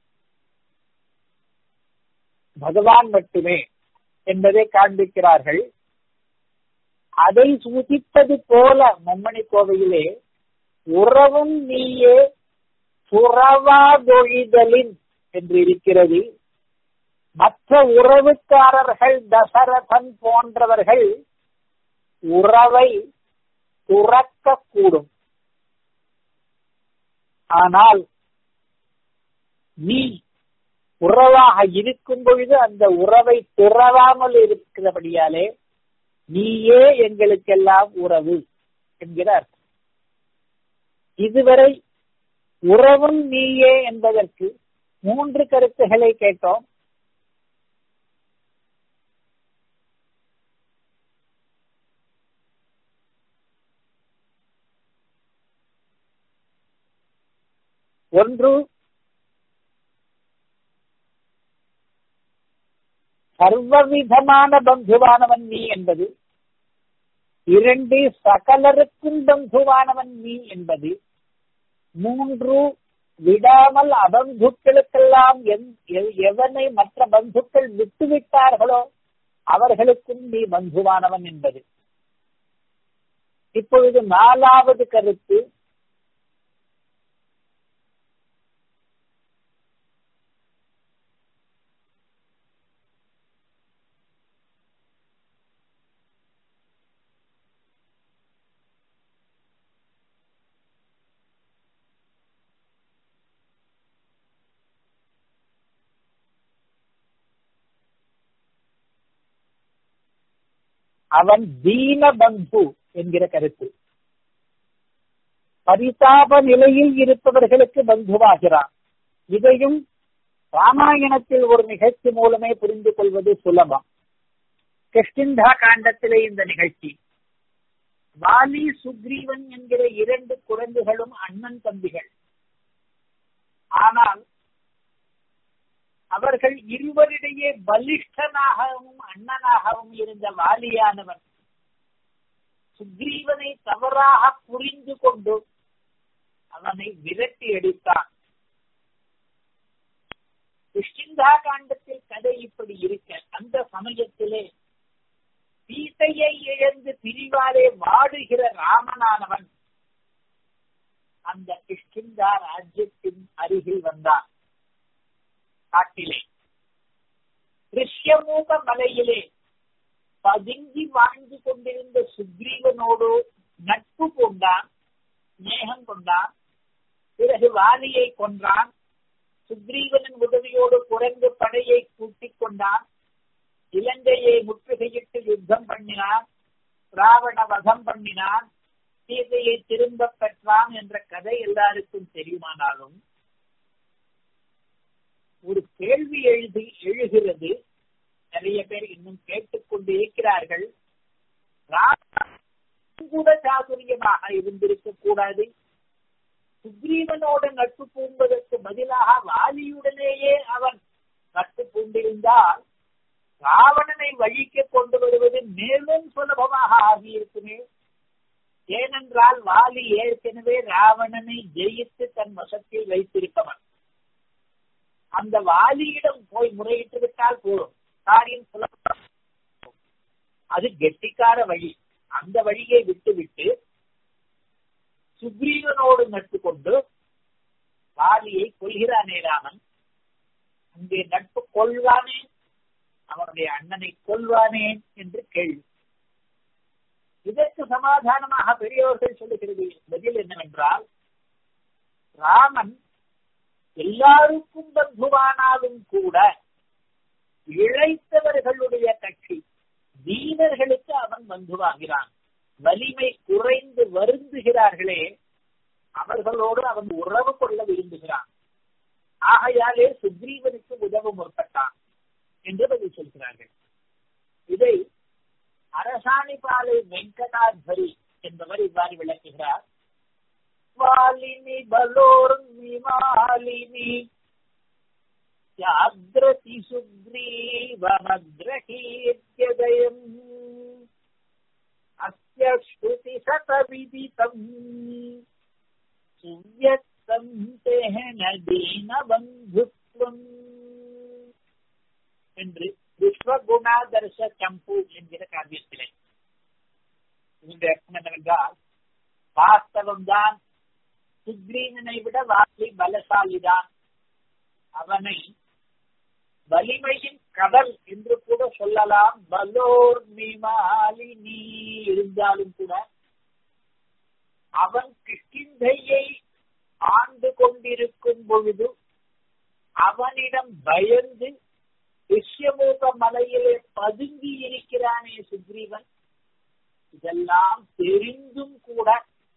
பகவான் மட்டுமே என்பதை காண்பிக்கிறார்கள் அதை சூசிப்பது போல மும்மணி கோவையிலே உறவும் நீயே புறவாதொழிதலின் என்று இருக்கிறது மற்ற உறவுக்காரர்கள் தசரதன் போன்றவர்கள் உறவை துறக்கக்கூடும் ஆனால் நீ உறவாக இருக்கும் பொழுது அந்த உறவை துறவாமல் இருக்கிறபடியாலே நீயே எங்களுக்கெல்லாம் உறவு என்கிறார் இதுவரை உறவும் நீயே என்பதற்கு மூன்று கருத்துகளை கேட்டோம் ஒன்று சர்வவிதமான பந்துவானவன் நீ என்பது இரண்டு சகலருக்கும் பந்துவானவன் நீ என்பது மூன்று விடாமல் அபந்துக்களுக்கெல்லாம் எவனை மற்ற பந்துக்கள் விட்டுவிட்டார்களோ அவர்களுக்கும் நீ பந்துவானவன் என்பது இப்பொழுது நாலாவது கருத்து அவன் தீன பந்து என்கிற கருத்து பரிதாப நிலையில் இருப்பவர்களுக்கு பந்துவாகிறான் இதையும் ராமாயணத்தில் ஒரு நிகழ்ச்சி மூலமே புரிந்து கொள்வது சுலபம் கிருஷ்ணிந்தா காண்டத்திலே இந்த நிகழ்ச்சி வாலி சுக்ரீவன் என்கிற இரண்டு குழந்தைகளும் அண்ணன் தம்பிகள் ஆனால் அவர்கள் இருவரிடையே பலிஷ்டனாகவும் அண்ணனாகவும் இருந்த வாலியானவன் சுக்ரீவனை தவறாக புரிந்து கொண்டு அவனை விரட்டி அடித்தான் கிருஷ்ணிந்தா காண்டத்தில் கதை இப்படி இருக்க அந்த சமயத்திலே சீதையை இழந்து பிரிவாலே வாடுகிற ராமனானவன் அந்த கிஷ்கிந்தா ராஜ்யத்தின் அருகில் வந்தான் காட்டிலே ரிஷ்யமூக மலையிலே பதுங்கி வாழ்ந்து கொண்டிருந்த சுக்ரீவனோடு நட்பு கொண்டான் ஸ்நேகம் கொண்டான் பிறகு வாலியை கொன்றான் சுக்ரீவனின் உதவியோடு குரங்கு படையை கூட்டிக் கொண்டான் இலங்கையை முற்றுகையிட்டு யுத்தம் பண்ணினான் ராவண வதம் பண்ணினான் சீதையை திரும்ப பெற்றான் என்ற கதை எல்லாருக்கும் தெரியுமானாலும் ஒரு கேள்வி எழுதி எழுகிறது நிறைய பேர் இன்னும் கேட்டுக்கொண்டு இருக்கிறார்கள் கூட சாதுரியமாக இருந்திருக்க கூடாது சுக்ரீவனோடு நட்பு பூம்பதற்கு பதிலாக வாலியுடனேயே அவன் நட்பு பூண்டிருந்தால் ராவணனை வழிக்க கொண்டு வருவது மேலும் சுலபமாக ஆகியிருக்குமே ஏனென்றால் வாலி ஏற்கனவே ராவணனை ஜெயித்து தன் வசத்தில் வைத்திருப்பவன் அந்த வாலியிடம் போய் முறையிட்டு விட்டால் போதும் காரியம் சுலபம் அது கெட்டிக்கார வழி அந்த வழியை விட்டுவிட்டு சுக்ரீவனோடு நட்பு கொண்டு வாலியை கொள்கிறானே ராமன் அங்கே நட்பு கொள்வானே அவனுடைய அண்ணனை கொள்வானேன் என்று கேள்வி இதற்கு சமாதானமாக பெரியவர்கள் சொல்லுகிறது பதில் என்னவென்றால் ராமன் எல்லாருக்கும் பந்துவானாலும் கூட இழைத்தவர்களுடைய கட்சி தீனர்களுக்கு அவன் பந்துவாகிறான் வலிமை குறைந்து வருந்துகிறார்களே அவர்களோடு அவன் உறவு கொள்ள விரும்புகிறான் ஆகையாலே சுக்ரீவனுக்கு உதவ முற்பட்டான் என்று பதில் சொல்கிறார்கள் இதை அரசாணிபாலை வெங்கடாத்வரி என்பவர் இவ்வாறு விளக்குகிறார் வாலினி பலோர்மி மாலினி யாத்ரதி சுக்ரீவமக்ரகீர்த்தியதயம் அஸ்ய ஸ்ருதி சதவிதிதம் சுவ்யத்தம் தேன தீனபந்துத்வம் என்று விஸ்வகுணாதர்ச சம்பு என்கிற காவியத்திலே இந்த அர்த்தம் என்னவென்றால் வாஸ்தவம்தான் சுக்ரீவனை விட வாலி பலசாலிதான் அவனை வலிமையின் கடல் என்று கூட சொல்லலாம் பலோர் நீ இருந்தாலும் கூட அவன் கிஷ்கிந்தையை ஆண்டு கொண்டிருக்கும் பொழுது அவனிடம் பயந்து ரிஷ்யமூக மலையிலே பதுங்கி இருக்கிறானே சுக்ரீவன் இதெல்லாம் தெரிந்தும் கூட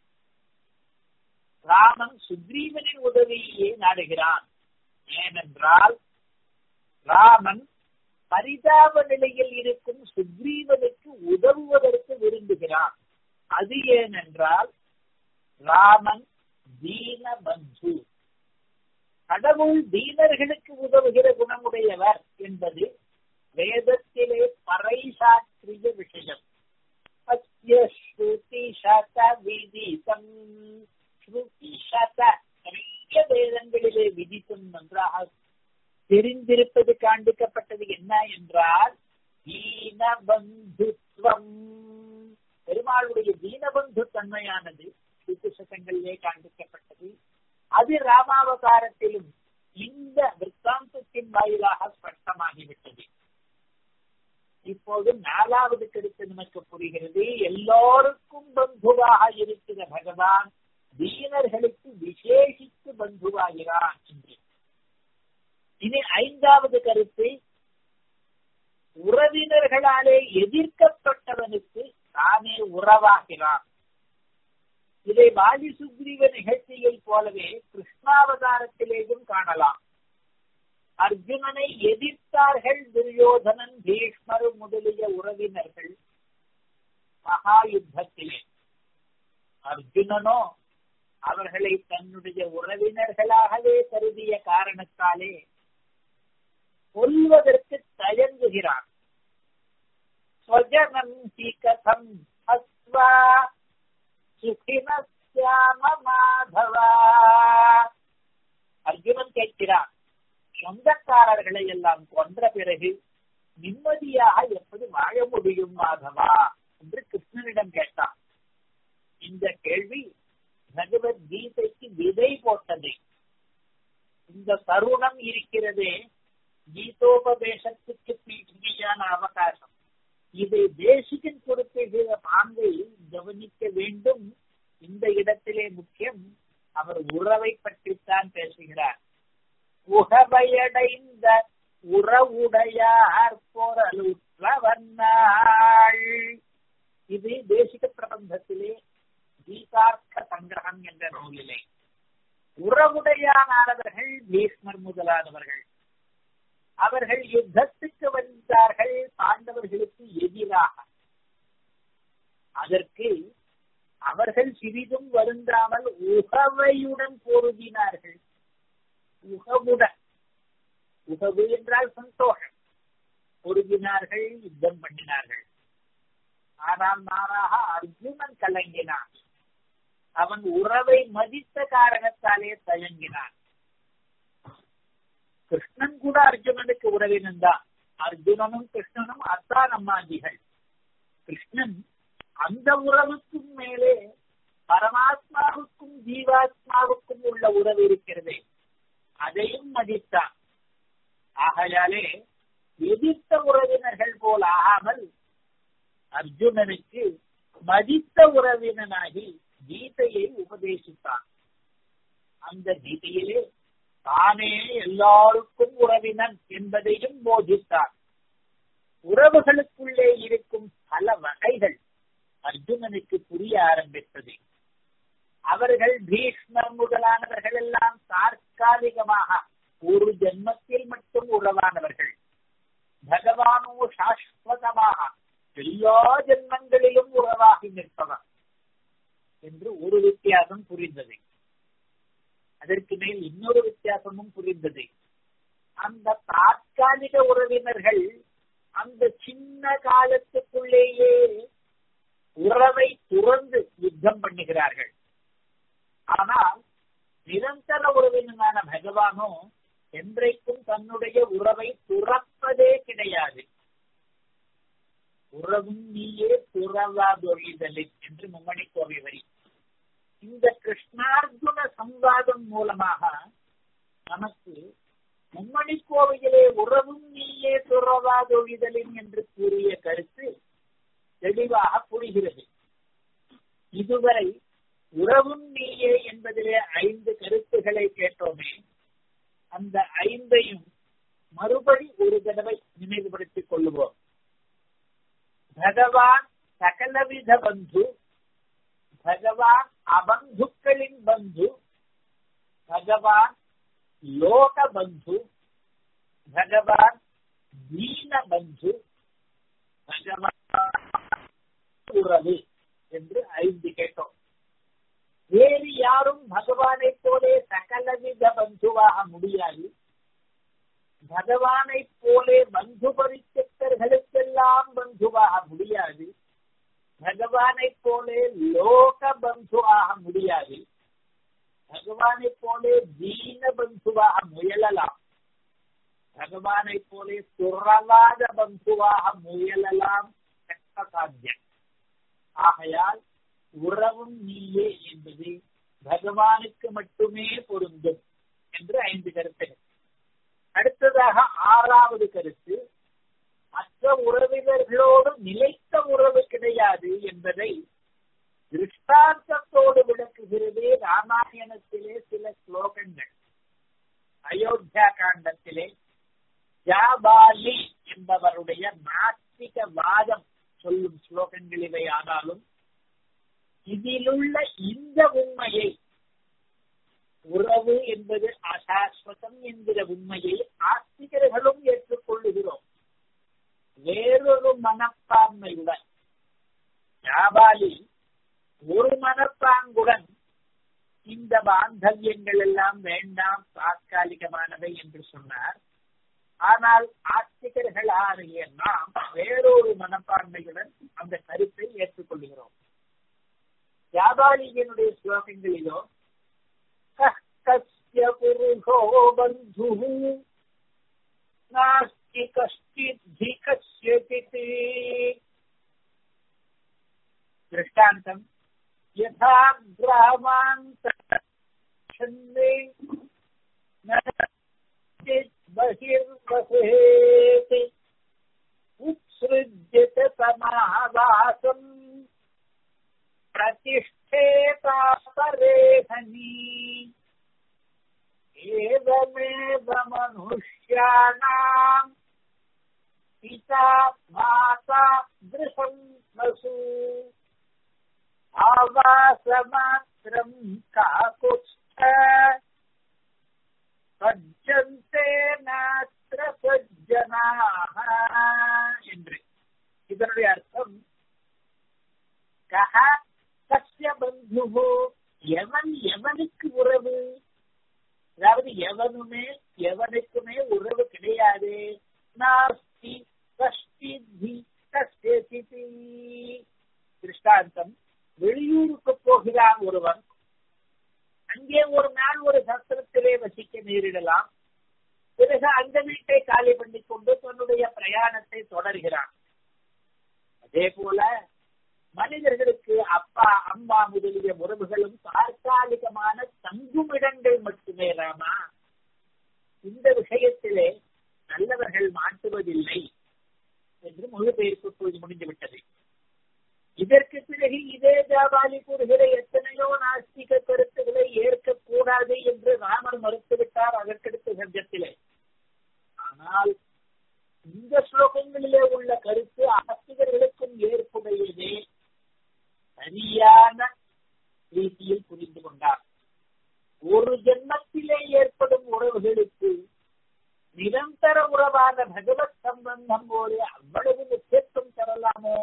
ராமன் சுக்ரீவனின் உதவியே நாடுகிறான் ஏனென்றால் ராமன் பரிதாப நிலையில் இருக்கும் சுக்ரீவனுக்கு உதவுவதற்கு விரும்புகிறான் அது ஏனென்றால் ராமன் தீன பந்து கடவுள் தீனர்களுக்கு உதவுகிற குணமுடையவர் என்பது வேதத்திலே பறைசாற்றிய விஷயம் ஸ்ருதி சத விதித்தம் ஸ்ருதி சத நிறைய வேதங்களிலே விதித்தம் நன்றாக தெரிந்திருப்பது காண்பிக்கப்பட்டது என்ன என்றால் தீனபந்துத்வம் பெருமாளுடைய தீனபந்து தன்மையானது சதங்களிலே காண்பிக்கப்பட்டது அது ராமாவதாரத்திலும் இந்த விற்த்தாந்தத்தின் வாயிலாக ஸ்பஷ்டமாகிவிட்டது இப்போது நாலாவது கருத்து நமக்கு புரிகிறது எல்லோருக்கும் பந்துவாக இருக்கிற பகவான் தீனர்களுக்கு விசேஷித்து பந்துவாகிறான் என்று இனி ஐந்தாவது கருத்து உறவினர்களாலே எதிர்க்கப்பட்டவனுக்கு தானே உறவாகிறான் இதை வாலி சுக்ரீவ நிகழ்ச்சியில் போலவே கிருஷ்ணாவதாரத்திலேயும் காணலாம் அர்ஜுனனை எதிர்த்தார்கள் துரியோதனன் பீஷ்மர் முதலிய உறவினர்கள் மகா யுத்தத்திலே அர்ஜுனனோ அவர்களை தன்னுடைய உறவினர்களாகவே கருதிய காரணத்தாலே கொல்வதற்கு தயங்குகிறான் ஸ்வஜனம் கதம் ஹத்வா சுகினஸ்யாம மாதவா அர்ஜுனன் கேட்கிறான் சொந்தக்காரர்களை எல்லாம் கொன்ற பிறகு நிம்மதியாக எப்படி வாழ முடியும் மாதவா என்று கிருஷ்ணனிடம் கேட்டான் இந்த கேள்வி பகவத்கீதைக்கு விதை போட்டது இந்த தருணம் இருக்கிறதே கீதோபதேசத்துக்கு பீட்டியான அவகாசம் இதை தேசிகன் கொடுக்கிற பாங்கை கவனிக்க வேண்டும் இந்த இடத்திலே முக்கியம் அவர் உறவை பற்றித்தான் பேசுகிறார் உகவையடைந்த உறவுடையார் பொருளுற்றவன்னாள் இது தேசிக பிரபந்தத்திலே கீதார்த்த சங்கிரகம் என்ற நூலிலே உறவுடையானவர்கள் பீஷ்மர் முதலானவர்கள் அவர்கள் யுத்தத்துக்கு வந்தார்கள் பாண்டவர்களுக்கு எதிராக அதற்கு அவர்கள் சிறிதும் வருந்தாமல் உகவையுடன் பொருந்தினார்கள் உகவுடன் உகவு என்றால் சந்தோஷம் பொருந்தினார்கள் யுத்தம் பண்ணினார்கள் ஆனால் மாறாக அர்ஜுனன் கலங்கினான் அவன் உறவை மதித்த காரணத்தாலே தயங்கினான் கிருஷ்ணன் கூட அர்ஜுனனுக்கு உறவினன் தான் அர்ஜுனனும் கிருஷ்ணனும் அத்தான் அம்மாஜிகள் கிருஷ்ணன் அந்த உறவுக்கும் மேலே பரமாத்மாவுக்கும் ஜீவாத்மாவுக்கும் உள்ள உறவு இருக்கிறது அதையும் மதித்தான் ஆகையாலே எதிர்த்த உறவினர்கள் போல் ஆகாமல் அர்ஜுனனுக்கு மதித்த உறவினனாகி கீதையை உபதேசித்தான் அந்த கீதையிலே தானே எல்லாருக்கும் உறவினன் என்பதையும் போதித்தான் உறவுகளுக்குள்ளே இருக்கும் பல வகைகள் அர்ஜுனனுக்கு புரிய ஆரம்பித்தது அவர்கள் பீஷ்மர் முதலானவர்கள் எல்லாம் தற்காலிகமாக ஒரு ஜென்மத்தில் மட்டும் உறவானவர்கள் பகவானோ சாஸ்வதமாக எல்லா ஜென்மங்களிலும் உறவாகி நிற்பவர் என்று ஒரு வித்தியாசம் புரிந்தது அதற்கு மேல் இன்னொரு வித்தியாசமும் புரிந்தது அந்த தற்காலிக உறவினர்கள் அந்த சின்ன காலத்துக்குள்ளேயே உறவை துறந்து யுத்தம் பண்ணுகிறார்கள் ஆனால் நிரந்தர உறவினரான பகவானோ என்றைக்கும் தன்னுடைய உறவை துறப்பதே கிடையாது உறவும் நீயே துறவாதொழிதலில் என்று மும்மணி கோவை வரி இந்த கிருஷ்ணார்ஜுன சம்வாதம் மூலமாக நமக்கு மும்மணி கோவையிலே உறவும் நீயே துறவாதொழிதலின் என்று கூறிய கருத்து தெளிவாக புரிகிறது இதுவரை உறவும் நீயே என்பதிலே ஐந்து கருத்துக்களை கேட்டோமே அந்த ஐந்தையும் மறுபடி ஒரு தடவை நினைவுபடுத்திக் கொள்ளுவோம் பகவான் சகலவித பந்து பகவான் அபந்துக்களின் பந்து பகவான் லோக பந்து பகவான் தீன பந்து பகவான் உறவு என்று ஐந்து கேட்டோம் வேறு யாரும் பகவானை போலே சகலவித பந்துவாக முடியாது பகவானை போலே பந்து பரிச்சக்கர்களுக்கெல்லாம் பந்துவாக முடியாது பகவானை போலே லோக பந்து ஆக முடியாது பகவானை போலே தீன பந்துவாக முயலலாம் பகவானை போலே துறவாத பந்துவாக முயலலாம் கட்ட சாத்தியம் ஆகையால் உறவும் நீயே என்பது பகவானுக்கு மட்டுமே பொருந்தும் என்று ஐந்து கருத்துகள் அடுத்ததாக ஆறாவது கருத்து மற்ற உறவினர்களோடு நிலைத்த உறவு கிடையாது என்பதை திருஷ்டாந்தத்தோடு விளக்குகிறது ராமாயணத்திலே சில ஸ்லோகங்கள் அயோத்தியா காண்டத்திலே ஜாபாலி என்பவருடைய நாஸ்திக வாதம் சொல்லும் ஸ்லோகங்கள் இவை ஆனாலும் இதிலுள்ள இந்த உண்மையை உறவு என்பது அசாஸ்வதம் என்கிற உண்மையை ஆஸ்திகர்களும் ஏற்றுக்கொள்ளுகிறோம் வேறொரு மனப்பான்மையுடன் ஜாபாலி ஒரு மனப்பாங்குடன் இந்த பாந்தவியங்கள் எல்லாம் வேண்டாம் தாற்காலிகமானவை என்று சொன்னார் ஆனால் ஆஸ்திகர்கள் ஆகிய நாம் வேறொரு மனப்பான்மையுடன் அந்த கருத்தை ஏற்றுக்கொள்கிறோம் வியாபாரிகளுடைய ஸ்லோகங்களிலோ கஸ்ய புருஷோ பந்து நாஸ்தி கஷ்டித் தி கஷ்யதித் दृष्टान्तम् यथा ग्रामान्तरे बहिर्वसेत् उत्सृज्यत समावासम् प्रतिष्ठेतापरेधनी एवमेव मनुष्याणाम् पिता माता दृशम् वसु ஆவாசமாத்திரம் காகுஷ்ட சஜ்ஜந்தே நாத்திர சஜ்ஜனாக என்று இதனுடைய அர்த்தம் கஹ கஸ்ய பந்து எவன் எவனுக்கு உறவு அதாவது எவனுமே எவனுக்குமே உறவு கிடையாது நாஸ்தி கஷ்டி தி கஷ்டி திருஷ்டாந்தம் வெளியூருக்கு போகிறான் ஒருவன் அங்கே ஒரு நாள் ஒரு சத்திரத்திலே வசிக்க நேரிடலாம் பிறகு அந்த வீட்டை காலி பண்ணிக் கொண்டு தன்னுடைய பிரயாணத்தை தொடர்கிறான் அதே போல மனிதர்களுக்கு அப்பா அம்மா முதலிய உறவுகளும் தற்காலிகமான தங்குமிடங்கள் மட்டுமே ராமா இந்த விஷயத்திலே நல்லவர்கள் மாட்டுவதில்லை என்று மொழிபெயர்ப்பு முடிந்துவிட்டது இதற்கு பிறகு இதே ஜாபாலி கூறுகிற எத்தனையோ நாஸ்திக கருத்துக்களை ஏற்கக்கூடாது என்று ராமர் மறுத்துவிட்டார் அதற்கடுத்த சர்க்கத்திலே ஆனால் இந்த ஸ்லோகங்களிலே உள்ள கருத்து ஆஸ்திகர்களுக்கும் ஏற்புடையதே சரியான ரீதியில் புரிந்து கொண்டார் ஒரு ஜென்மத்திலே ஏற்படும் உறவுகளுக்கு நிரந்தர உறவான பகவத் சம்பந்தம் போது அவ்வளவு முக்கியத்துவம் தரலாமோ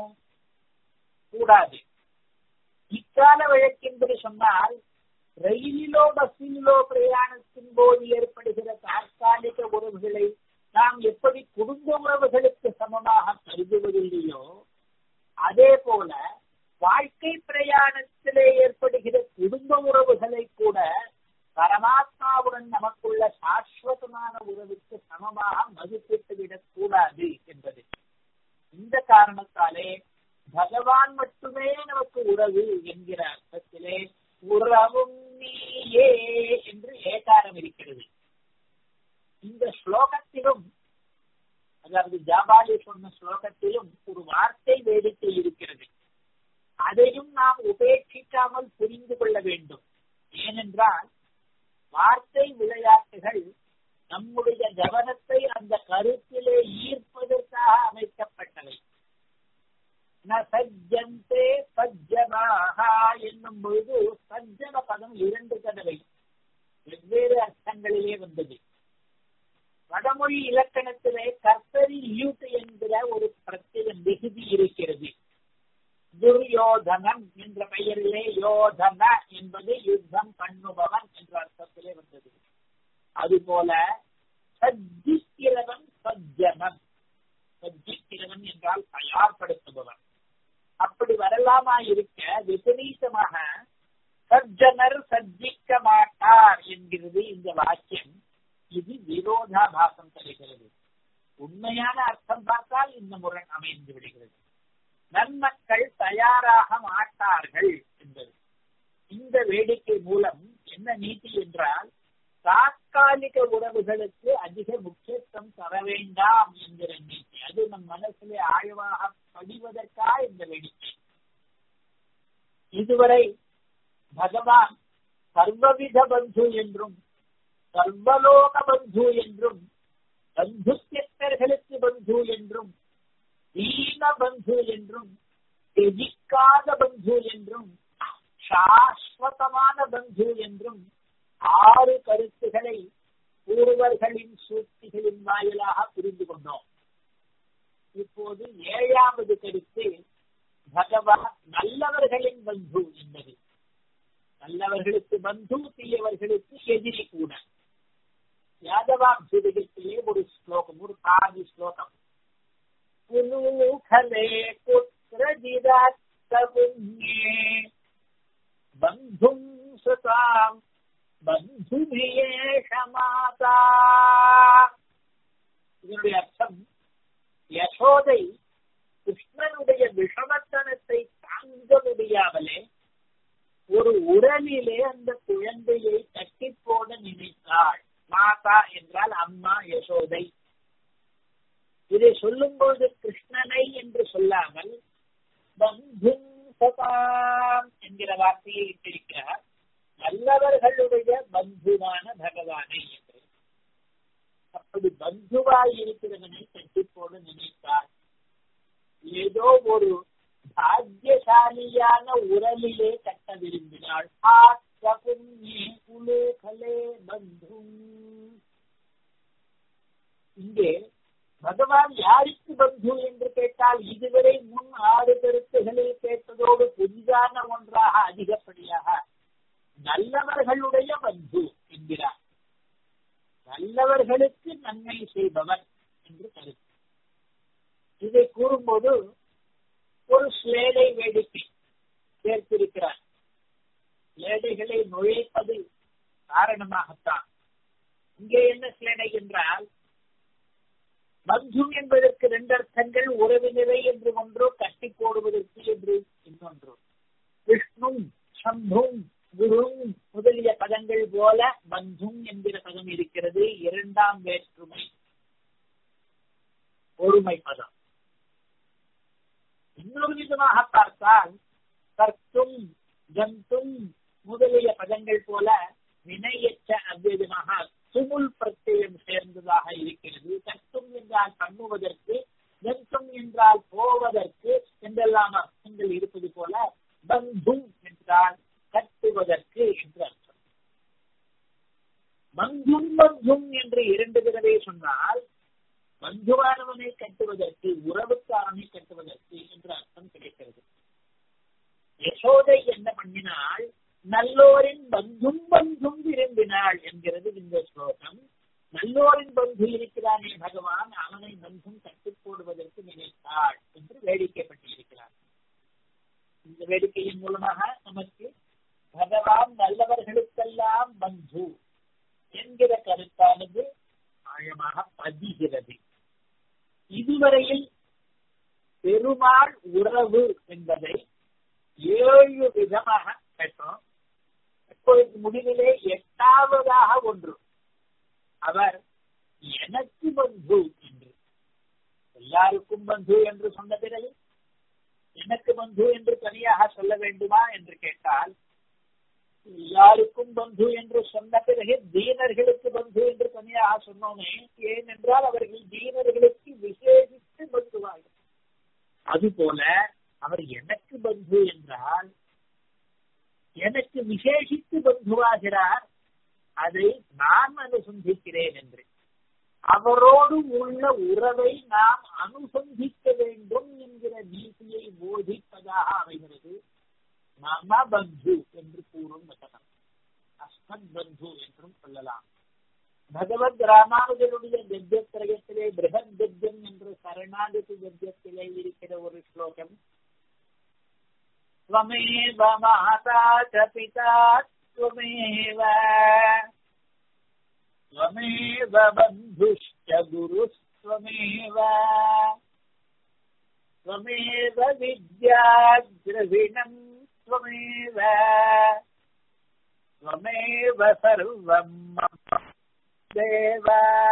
கூடாது இக்கால வழக்கென்று சொன்னால் ரயிலிலோ பஸ்ஸிலோ பிரயாணத்தின் போது ஏற்படுகிற தற்காலிக உறவுகளை நாம் எப்படி குடும்ப உறவுகளுக்கு சமமாக கருதுவதில்லையோ அதே போல வாழ்க்கை பிரயாணத்திலே ஏற்படுகிற குடும்ப உறவுகளை கூட பரமாத்மாவுடன் நமக்குள்ள சாஸ்வதமான உறவுக்கு சமமாக மதிப்பிட்டு விடக் கூடாது என்பது இந்த காரணத்தாலே பகவான் மட்டுமே நமக்கு உறவு என்கிற அர்த்தத்திலே உறவும் நீயே என்று ஏகாரம் இருக்கிறது இந்த ஸ்லோகத்திலும் அதாவது ஜாபாலி சொன்ன ஸ்லோகத்திலும் ஒரு வார்த்தை வேடிக்கை இருக்கிறது அதையும் நாம் உபேட்சிக்காமல் புரிந்து கொள்ள வேண்டும் ஏனென்றால் வார்த்தை விளையாட்டுகள் நம்முடைய கவனத்தை அந்த கருத்திலே ஈர்ப்பதற்காக அமைக்கப்பட்டவை சஜ்ஜந்தே சஜ்ஜனாக என்னும் பொழுது சஜ்ஜன பதம் இரண்டு தடவை வெவ்வேறு அர்த்தங்களிலே வந்தது வடமொழி இலக்கணத்திலே கர்த்தரி யூட் என்கிற ஒரு பிரத்யேக மிகுதி இருக்கிறது துரியோதனன் என்ற பெயரிலே யோதன என்பது யுத்தம் பண்ணுபவன் என்ற அர்த்தத்திலே வந்தது அதுபோல சஜ்ஜிக்கிறவன் சஜ்ஜனன் சஜ்ஜிக்கிறவன் என்றால் தயார்படுத்துபவன் அப்படி வரலாமா இருக்க விபரீதமாக சஜ்ஜனர் சஜ்ஜிக்க மாட்டார் என்கிறது இந்த வாக்கியம் இது விரோதாபாசம் தருகிறது உண்மையான அர்த்தம் பார்த்தால் இந்த முரண் அமைந்து விடுகிறது நன்மக்கள் தயாராக மாட்டார்கள் என்பது இந்த வேடிக்கை மூலம் என்ன நீதி என்றால் தாற்காலிக உறவுகளுக்கு அதிக முக்கியத்துவம் தர வேண்டாம் என்கிற நீதி அது நம் மனசிலே ஆழ்வாக படிவதற்கா இந்த வேடிக்கை இதுவரை பகவான் சர்வவித பந்து என்றும் சர்வலோக பந்து என்றும் பந்துத்தியர்களுக்கு பந்து என்றும் தீன பந்து என்றும் தெஜிக்காத பந்து என்றும் சாஸ்வதமான பந்து என்றும் ஆறு கருத்துக்களை பூர்வர்களின் சூழ்ச்சிகளின் வாயிலாக புரிந்து கொண்டோம் இப்போது ஏழாவது கருத்து பகவான் நல்லவர்களின் பந்து என்பது நல்லவர்களுக்கு பந்து தீயவர்களுக்கு எதிரி கூட யாதவாபிஷேகத்திலே ஒரு ஸ்லோகம் ஒரு பாதி ஸ்லோகம் குலூகலே புத்திர புண்ணியே பந்தும் சுதாம் பந்துமியேஷ மாதா இதனுடைய அர்த்தம் யசோதை கிருஷ்ணனுடைய விஷமத்தனத்தை தாங்க முடியாமலே ஒரு உடலிலே அந்த குழந்தையை கட்டி போட நினைத்தாள் மாதா என்றால் அம்மா யசோதை இதை சொல்லும்போது கிருஷ்ணனை என்று சொல்லாமல் பந்தும் சதாம் என்கிற வார்த்தையை இட்டிருக்கிறார் நல்லவர்களுடைய பந்துவான பகவானை என்று அப்படி பந்துவாய் இருக்கிறவனை கட்டி போட நினைத்தார் ஏதோ ஒரு பாக்கியசாலியான உரலிலே கட்ட விரும்பினாள் இங்கே பகவான் யாருக்கு பந்து என்று கேட்டால் இதுவரை முன் ஆறு கருத்துகளில் கேட்டதோடு புதிதான ஒன்றாக அதிகப்படியாக நல்லவர்களுடைய பந்து என்கிறார் நல்லவர்களுக்கு நன்மை செய்பவர் என்று கருத்து இதை கூறும்போது ஒரு ஸ்லேடை வேடிக்கை சேர்த்திருக்கிறார் ஸ்லேடைகளை நுழைப்பது காரணமாகத்தான் இங்கே என்ன ஸ்லேடை என்றால் பந்தும் என்பதற்கு ரெண்டு அர்த்தங்கள் உறவினரை என்று ஒன்று கட்டி போடுவதற்கு என்று இன்னொன்று விஷ்ணும் சம்பும் குரும் முதலிய பதங்கள் போல பந்தும் என்கிற பதம் இருக்கிறது இரண்டாம் வேற்றுமை ஒருமை பதம் இன்னொரு விதமாக பார்த்தால் கர்த்தும் ஜந்தும் முதலிய பதங்கள் போல வினையற்ற அவ்விதமாக சுமுல் பிரத்யம் சேர்ந்ததாக இருக்கிறது கர்த்தும் என்றால் பண்ணுவதற்கு ஜந்தும் என்றால் போவதற்கு என்றெல்லாம் அர்த்தங்கள் இருப்பது போல பந்தும் என்றால் கட்டுவதற்கு என்று அர்த்தம் பந்தும் பந்தும் என்று இரண்டு தடவை சொன்னால் பந்துவானவனை கட்டுவதற்கு உறவுக்காரனை கட்டுவதற்கு என்று அர்த்தம் கிடைக்கிறது யசோதை என்ன பண்ணினாள் நல்லோரின் பந்தும் பந்தும் விரும்பினாள் என்கிறது இந்த ஸ்லோகம் நல்லோரின் பந்து இருக்கிறானே பகவான் அவனை பந்தும் கட்டி போடுவதற்கு நினைத்தாள் என்று வேடிக்கைப்பட்டிருக்கிறார் இந்த வேடிக்கையின் மூலமாக நமக்கு பகவான் நல்லவர்களுக்கெல்லாம் பந்து என்கிற கருத்தானது ஆழமாக பதிகிறது இதுவரையில் பெருமாள் உறவு என்பதை ஏழு விதமாக பெற்றோம் இப்பொழுது முடிவிலே எட்டாவதாக ஒன்று அவர் எனக்கு பந்து என்று எல்லாருக்கும் பந்து என்று சொன்ன பிறகு எனக்கு பந்து என்று தனியாக சொல்ல வேண்டுமா என்று கேட்டால் எல்லாருக்கும் பந்து என்று சொன்ன பிறகு தீனர்களுக்கு பந்து என்று தனியாக சொன்னோமே ஏனென்றால் அவர்கள் தீனர்களுக்கு விசேஷித்து பந்துவார்கள் அதுபோல அவர் எனக்கு பந்து என்றால் எனக்கு விசேஷித்து பந்துவாகிறார் அதை நான் அனுசந்திக்கிறேன் என்று அவரோடு உள்ள உறவை நாம் அனுசந்திக்க வேண்டும் என்கிற நீதியை போதிப்பதாக அமைகிறது மம பந்து என்று கூறும் வசனம் அஸ்மத் பந்து என்றும் சொல்லலாம் பகவத் ராமானுஜனுடைய கத்தியத்திரயத்திலே பிரகத் கத்தியம் என்று சரணாகதி கத்தியத்திலே இருக்கிற ஒரு ஸ்லோகம் त्वमेव माता च पिता त्वमेव त्वमेव बन्धुश्च गुरुस्त्वमेव त्वमेव विद्याद्रविणम् त्वमेव त्वमेव सर्वम् मम देव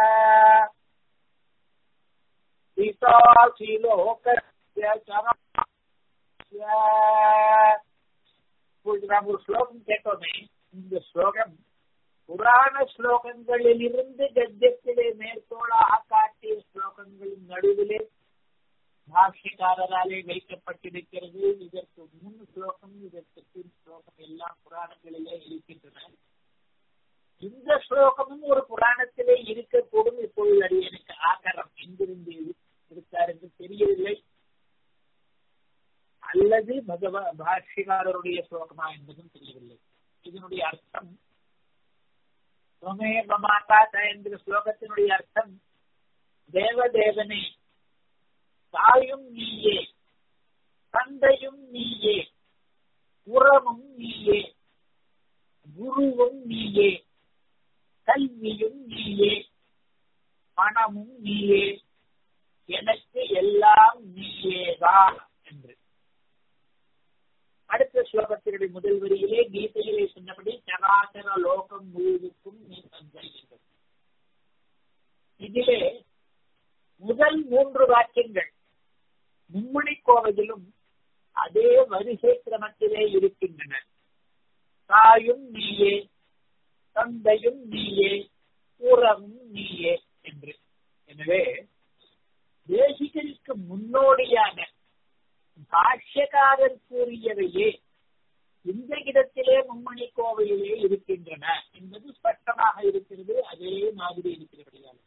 पितासि लोकस्य चरा நாம் ஒரு ஸ்லோகம் கேட்டோமே இந்த ஸ்லோகம் புராண ஸ்லோகங்களிலிருந்து கத்தியத்திலே மேற்கோளாக காட்டிய ஸ்லோகங்களின் நடுவிலே பாஷ்யக்காரராலே வைக்கப்பட்டிருக்கிறது இதற்கு முன் ஸ்லோகம் இதற்கு பின் ஸ்லோகம் எல்லாம் புராணங்களிலே இருக்கின்றன இந்த ஸ்லோகமும் ஒரு புராணத்திலே இருக்கக்கூடும் இப்பொழுது அது எனக்கு ஆக்கரம் எங்கிருந்து இருக்கார் என்று தெரியவில்லை அல்லது பகவ பாஷ்யக்காரருடைய ஸ்லோகமா என்பதும் தெரியவில்லை இதனுடைய அர்த்தம் சுமேவ மாதா என்கிற ஸ்லோகத்தினுடைய அர்த்தம் தேவதேவனே தாயும் நீயே தந்தையும் நீயே உறவும் நீயே குருவும் நீயே கல்வியும் நீயே பணமும் நீயே எனக்கு எல்லாம் நீயேதான் என்று அடுத்த ஸ்லோகத்தினுடைய முதல் வரியிலே கீதையிலே சொன்னபடி சராசர லோகம் முழுவதுக்கும் நீ தந்தை என்றது இதிலே முதல் மூன்று வாக்கியங்கள் மும்மணி கோவையிலும் அதே வரிசை கிரமத்திலே இருக்கின்றன தாயும் நீயே தந்தையும் நீயே உறவும் நீயே என்று எனவே தேசிகருக்கு முன்னோடியாக பாஷ்யக்காரர் கூறியவையே இந்த இடத்திலே மும்மணி கோவையிலே இருக்கின்றன என்பது ஸ்பஷ்டமாக இருக்கிறது அதே மாதிரி இருக்கிறபடியால்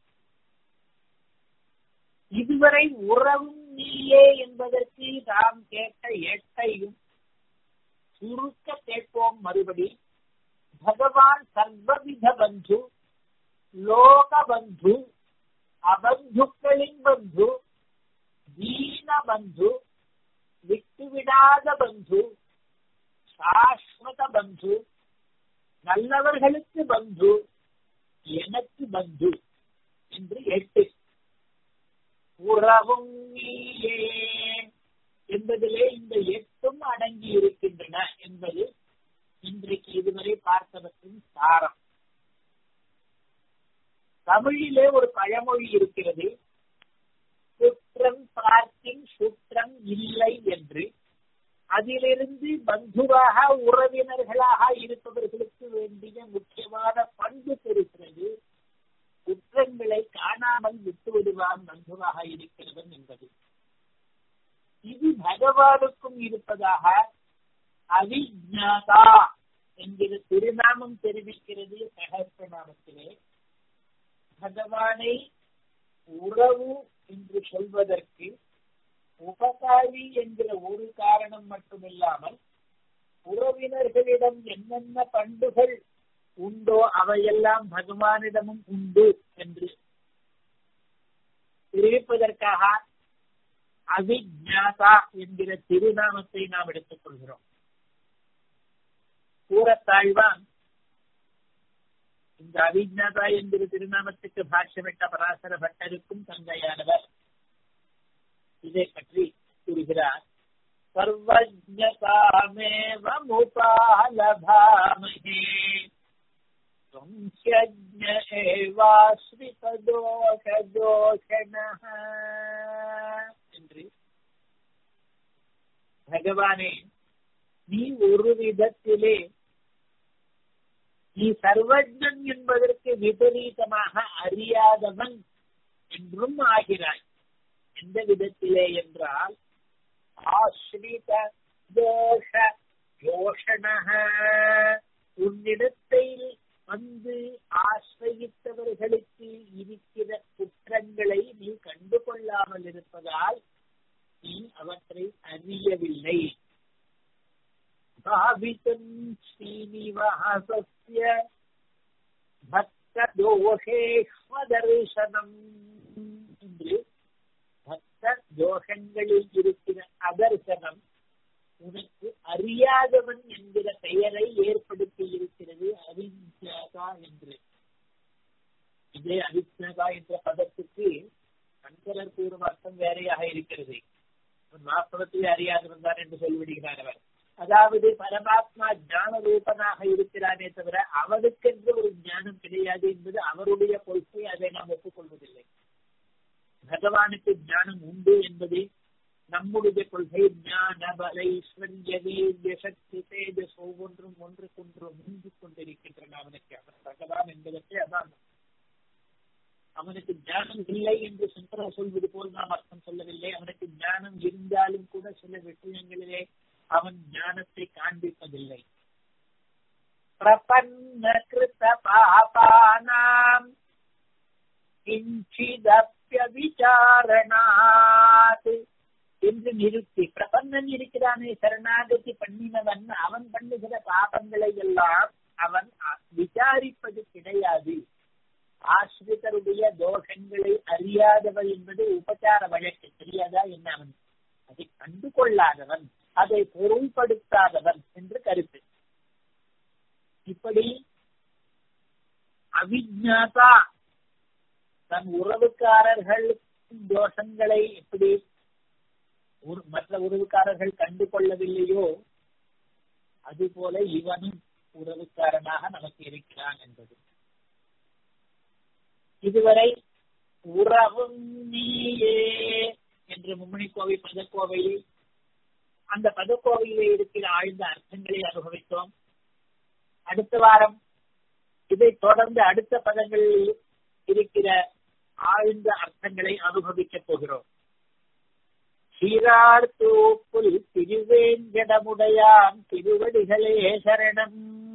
இதுவரை உறவும் நீயே என்பதற்கு நாம் கேட்ட எட்டையும் சுருக்க கேட்போம் மறுபடி பகவான் சர்வவித பந்து லோக பந்து அபந்துக்களின் பந்து தீன பந்து விட்டுவிடாத பந்து சாஸ்வத பந்து நல்லவர்களுக்கு பந்து எனக்கு பந்து என்று எட்டு உறவும் நீயே என்பதிலே இந்த எட்டும் அடங்கி இருக்கின்றன என்பது இன்றைக்கு இதுவரை பார்த்தவற்றின் சாரம் தமிழிலே ஒரு பழமொழி இருக்கிறது குற்றம் பார்க்கின் சுற்றம் இல்லை என்று அதிலிருந்து பந்துவாக உறவினர்களாக இருப்பவர்களுக்கு வேண்டிய முக்கியமான பண்பு தெரிகிறது குற்றங்களை காணாமல் விட்டு விடுவான் பந்துவாக இருக்கிறவன் என்பது இது பகவானுக்கும் இருப்பதாக அவிஜாதா என்கிற திருநாமம் தெரிவிக்கிறது சகசிரநாமத்திலே பகவானை உறவு என்று சொல்வதற்கு உபகாரி என்கிற ஒரு காரணம் மட்டுமில்லாமல் உறவினர்களிடம் என்னென்ன பண்புகள் உண்டோ அவையெல்லாம் பகவானிடமும் உண்டு என்று தெரிவிப்பதற்காக அவிஜாதா என்கிற திருநாமத்தை நாம் எடுத்துக் கொள்கிறோம் கூறத்தாழ்வான் இந்த அவிஜாதா என்கிற திருநாமத்துக்கு பாஷ்யமிட்ட பராசர பட்டருக்கும் தந்தையானவர் இதை பற்றி கூறுகிறார் சர்வஜதாமேவ முபாலபாமகே संशज्ञ एवाश्रितदोषदोषणः என்று பகவானே நீ ஒரு விதத்திலே நீ சர்வஜன் என்பதற்கு விபரீதமாக அறியாதவன் என்றும் ஆகிறாய் எந்த விதத்திலே என்றால் ஆஸ்ரித தோஷ யோஷணக உன்னிடத்தில் வந்து ஆசிரயித்தவர்களுக்கு இருக்கிற குற்றங்களை நீ கண்டு கொள்ளாமல் இருப்பதால் நீ அவற்றை அறியவில்லை பாவிதம் ஸ்ரீனிவாசஸ்ய பக்த தோஷேஸ்வதர்சனம் என்று பக்த தோஷங்களில் இருக்கிற அதர்சனம் உனக்கு அறியாதவன் என்கிற பெயரை ஏற்படுத்தி இருக்கிறது அவித்யாகா என்று இதே அவித்யாகா என்ற பதத்துக்கு சங்கரர் கூறும் அர்த்தம் வேறையாக இருக்கிறது வாஸ்தவத்தை அறியாதவன் தான் என்று சொல்லிவிடுகிறார் அவர் அதாவது பரமாத்மா ஞான ரூபனாக இருக்கிறானே தவிர அவனுக்கென்று ஒரு ஞானம் கிடையாது என்பது அவருடைய கொள்கை அதை நாம் ஒப்புக்கொள்வதில்லை பகவானுக்கு ஞானம் உண்டு என்பது நம்முடைய கொள்கை ஞான பல ஐஸ்வர்ய வீரிய சக்தி தேஜஸ் ஒவ்வொன்றும் ஒன்றுக்கொன்று முந்து கொண்டிருக்கின்றன அவனுக்கு அவன் பகவான் என்பதற்கு அதான் அவனுக்கு ஞானம் இல்லை என்று சங்கரா சொல்வது போல் நாம் அர்த்தம் சொல்லவில்லை அவனுக்கு ஞானம் இருந்தாலும் கூட சில விஷயங்களிலே அவன் ஞானத்தை காண்பிப்பதில்லை பிரபன்ன கிருத்த பாபானாம் கிஞ்சிதப்பிய விசாரணாத் என்று நிறுத்தி பிரபன்னன் இருக்கிறானே சரணாகதி பண்ணினவன் அவன் பண்ணுகிற பாபங்களை எல்லாம் அவன் விசாரிப்பது கிடையாது ஆசிரியருடைய தோஷங்களை அறியாதவன் என்பது உபச்சார வழக்கு தெரியாதா என்ன அவன் அதை கண்டு கொள்ளாதவன் அதை பொருள்படுத்தாதவன் என்று கருத்து இப்படி அவிஜாதா தன் உறவுக்காரர்கள் தோஷங்களை எப்படி மற்ற உறவுக்காரர்கள் கண்டு கொள்ளவில்லையோ அதுபோல இவனும் உறவுக்காரனாக நமக்கு இருக்கிறான் என்பது இதுவரை உறவும் நீயே என்று மும்மணி கோவை பதக்கோவையில் அந்த பதக்கோவையிலே இருக்கிற ஆழ்ந்த அர்த்தங்களை அனுபவித்தோம் அடுத்த வாரம் இதை தொடர்ந்து அடுத்த பதங்களில் இருக்கிற ஆழ்ந்த அர்த்தங்களை அனுபவிக்கப் போகிறோம் சீரார் தூப்புல் திருவேங்கடமுடையான் திருவடிகளே சரணம்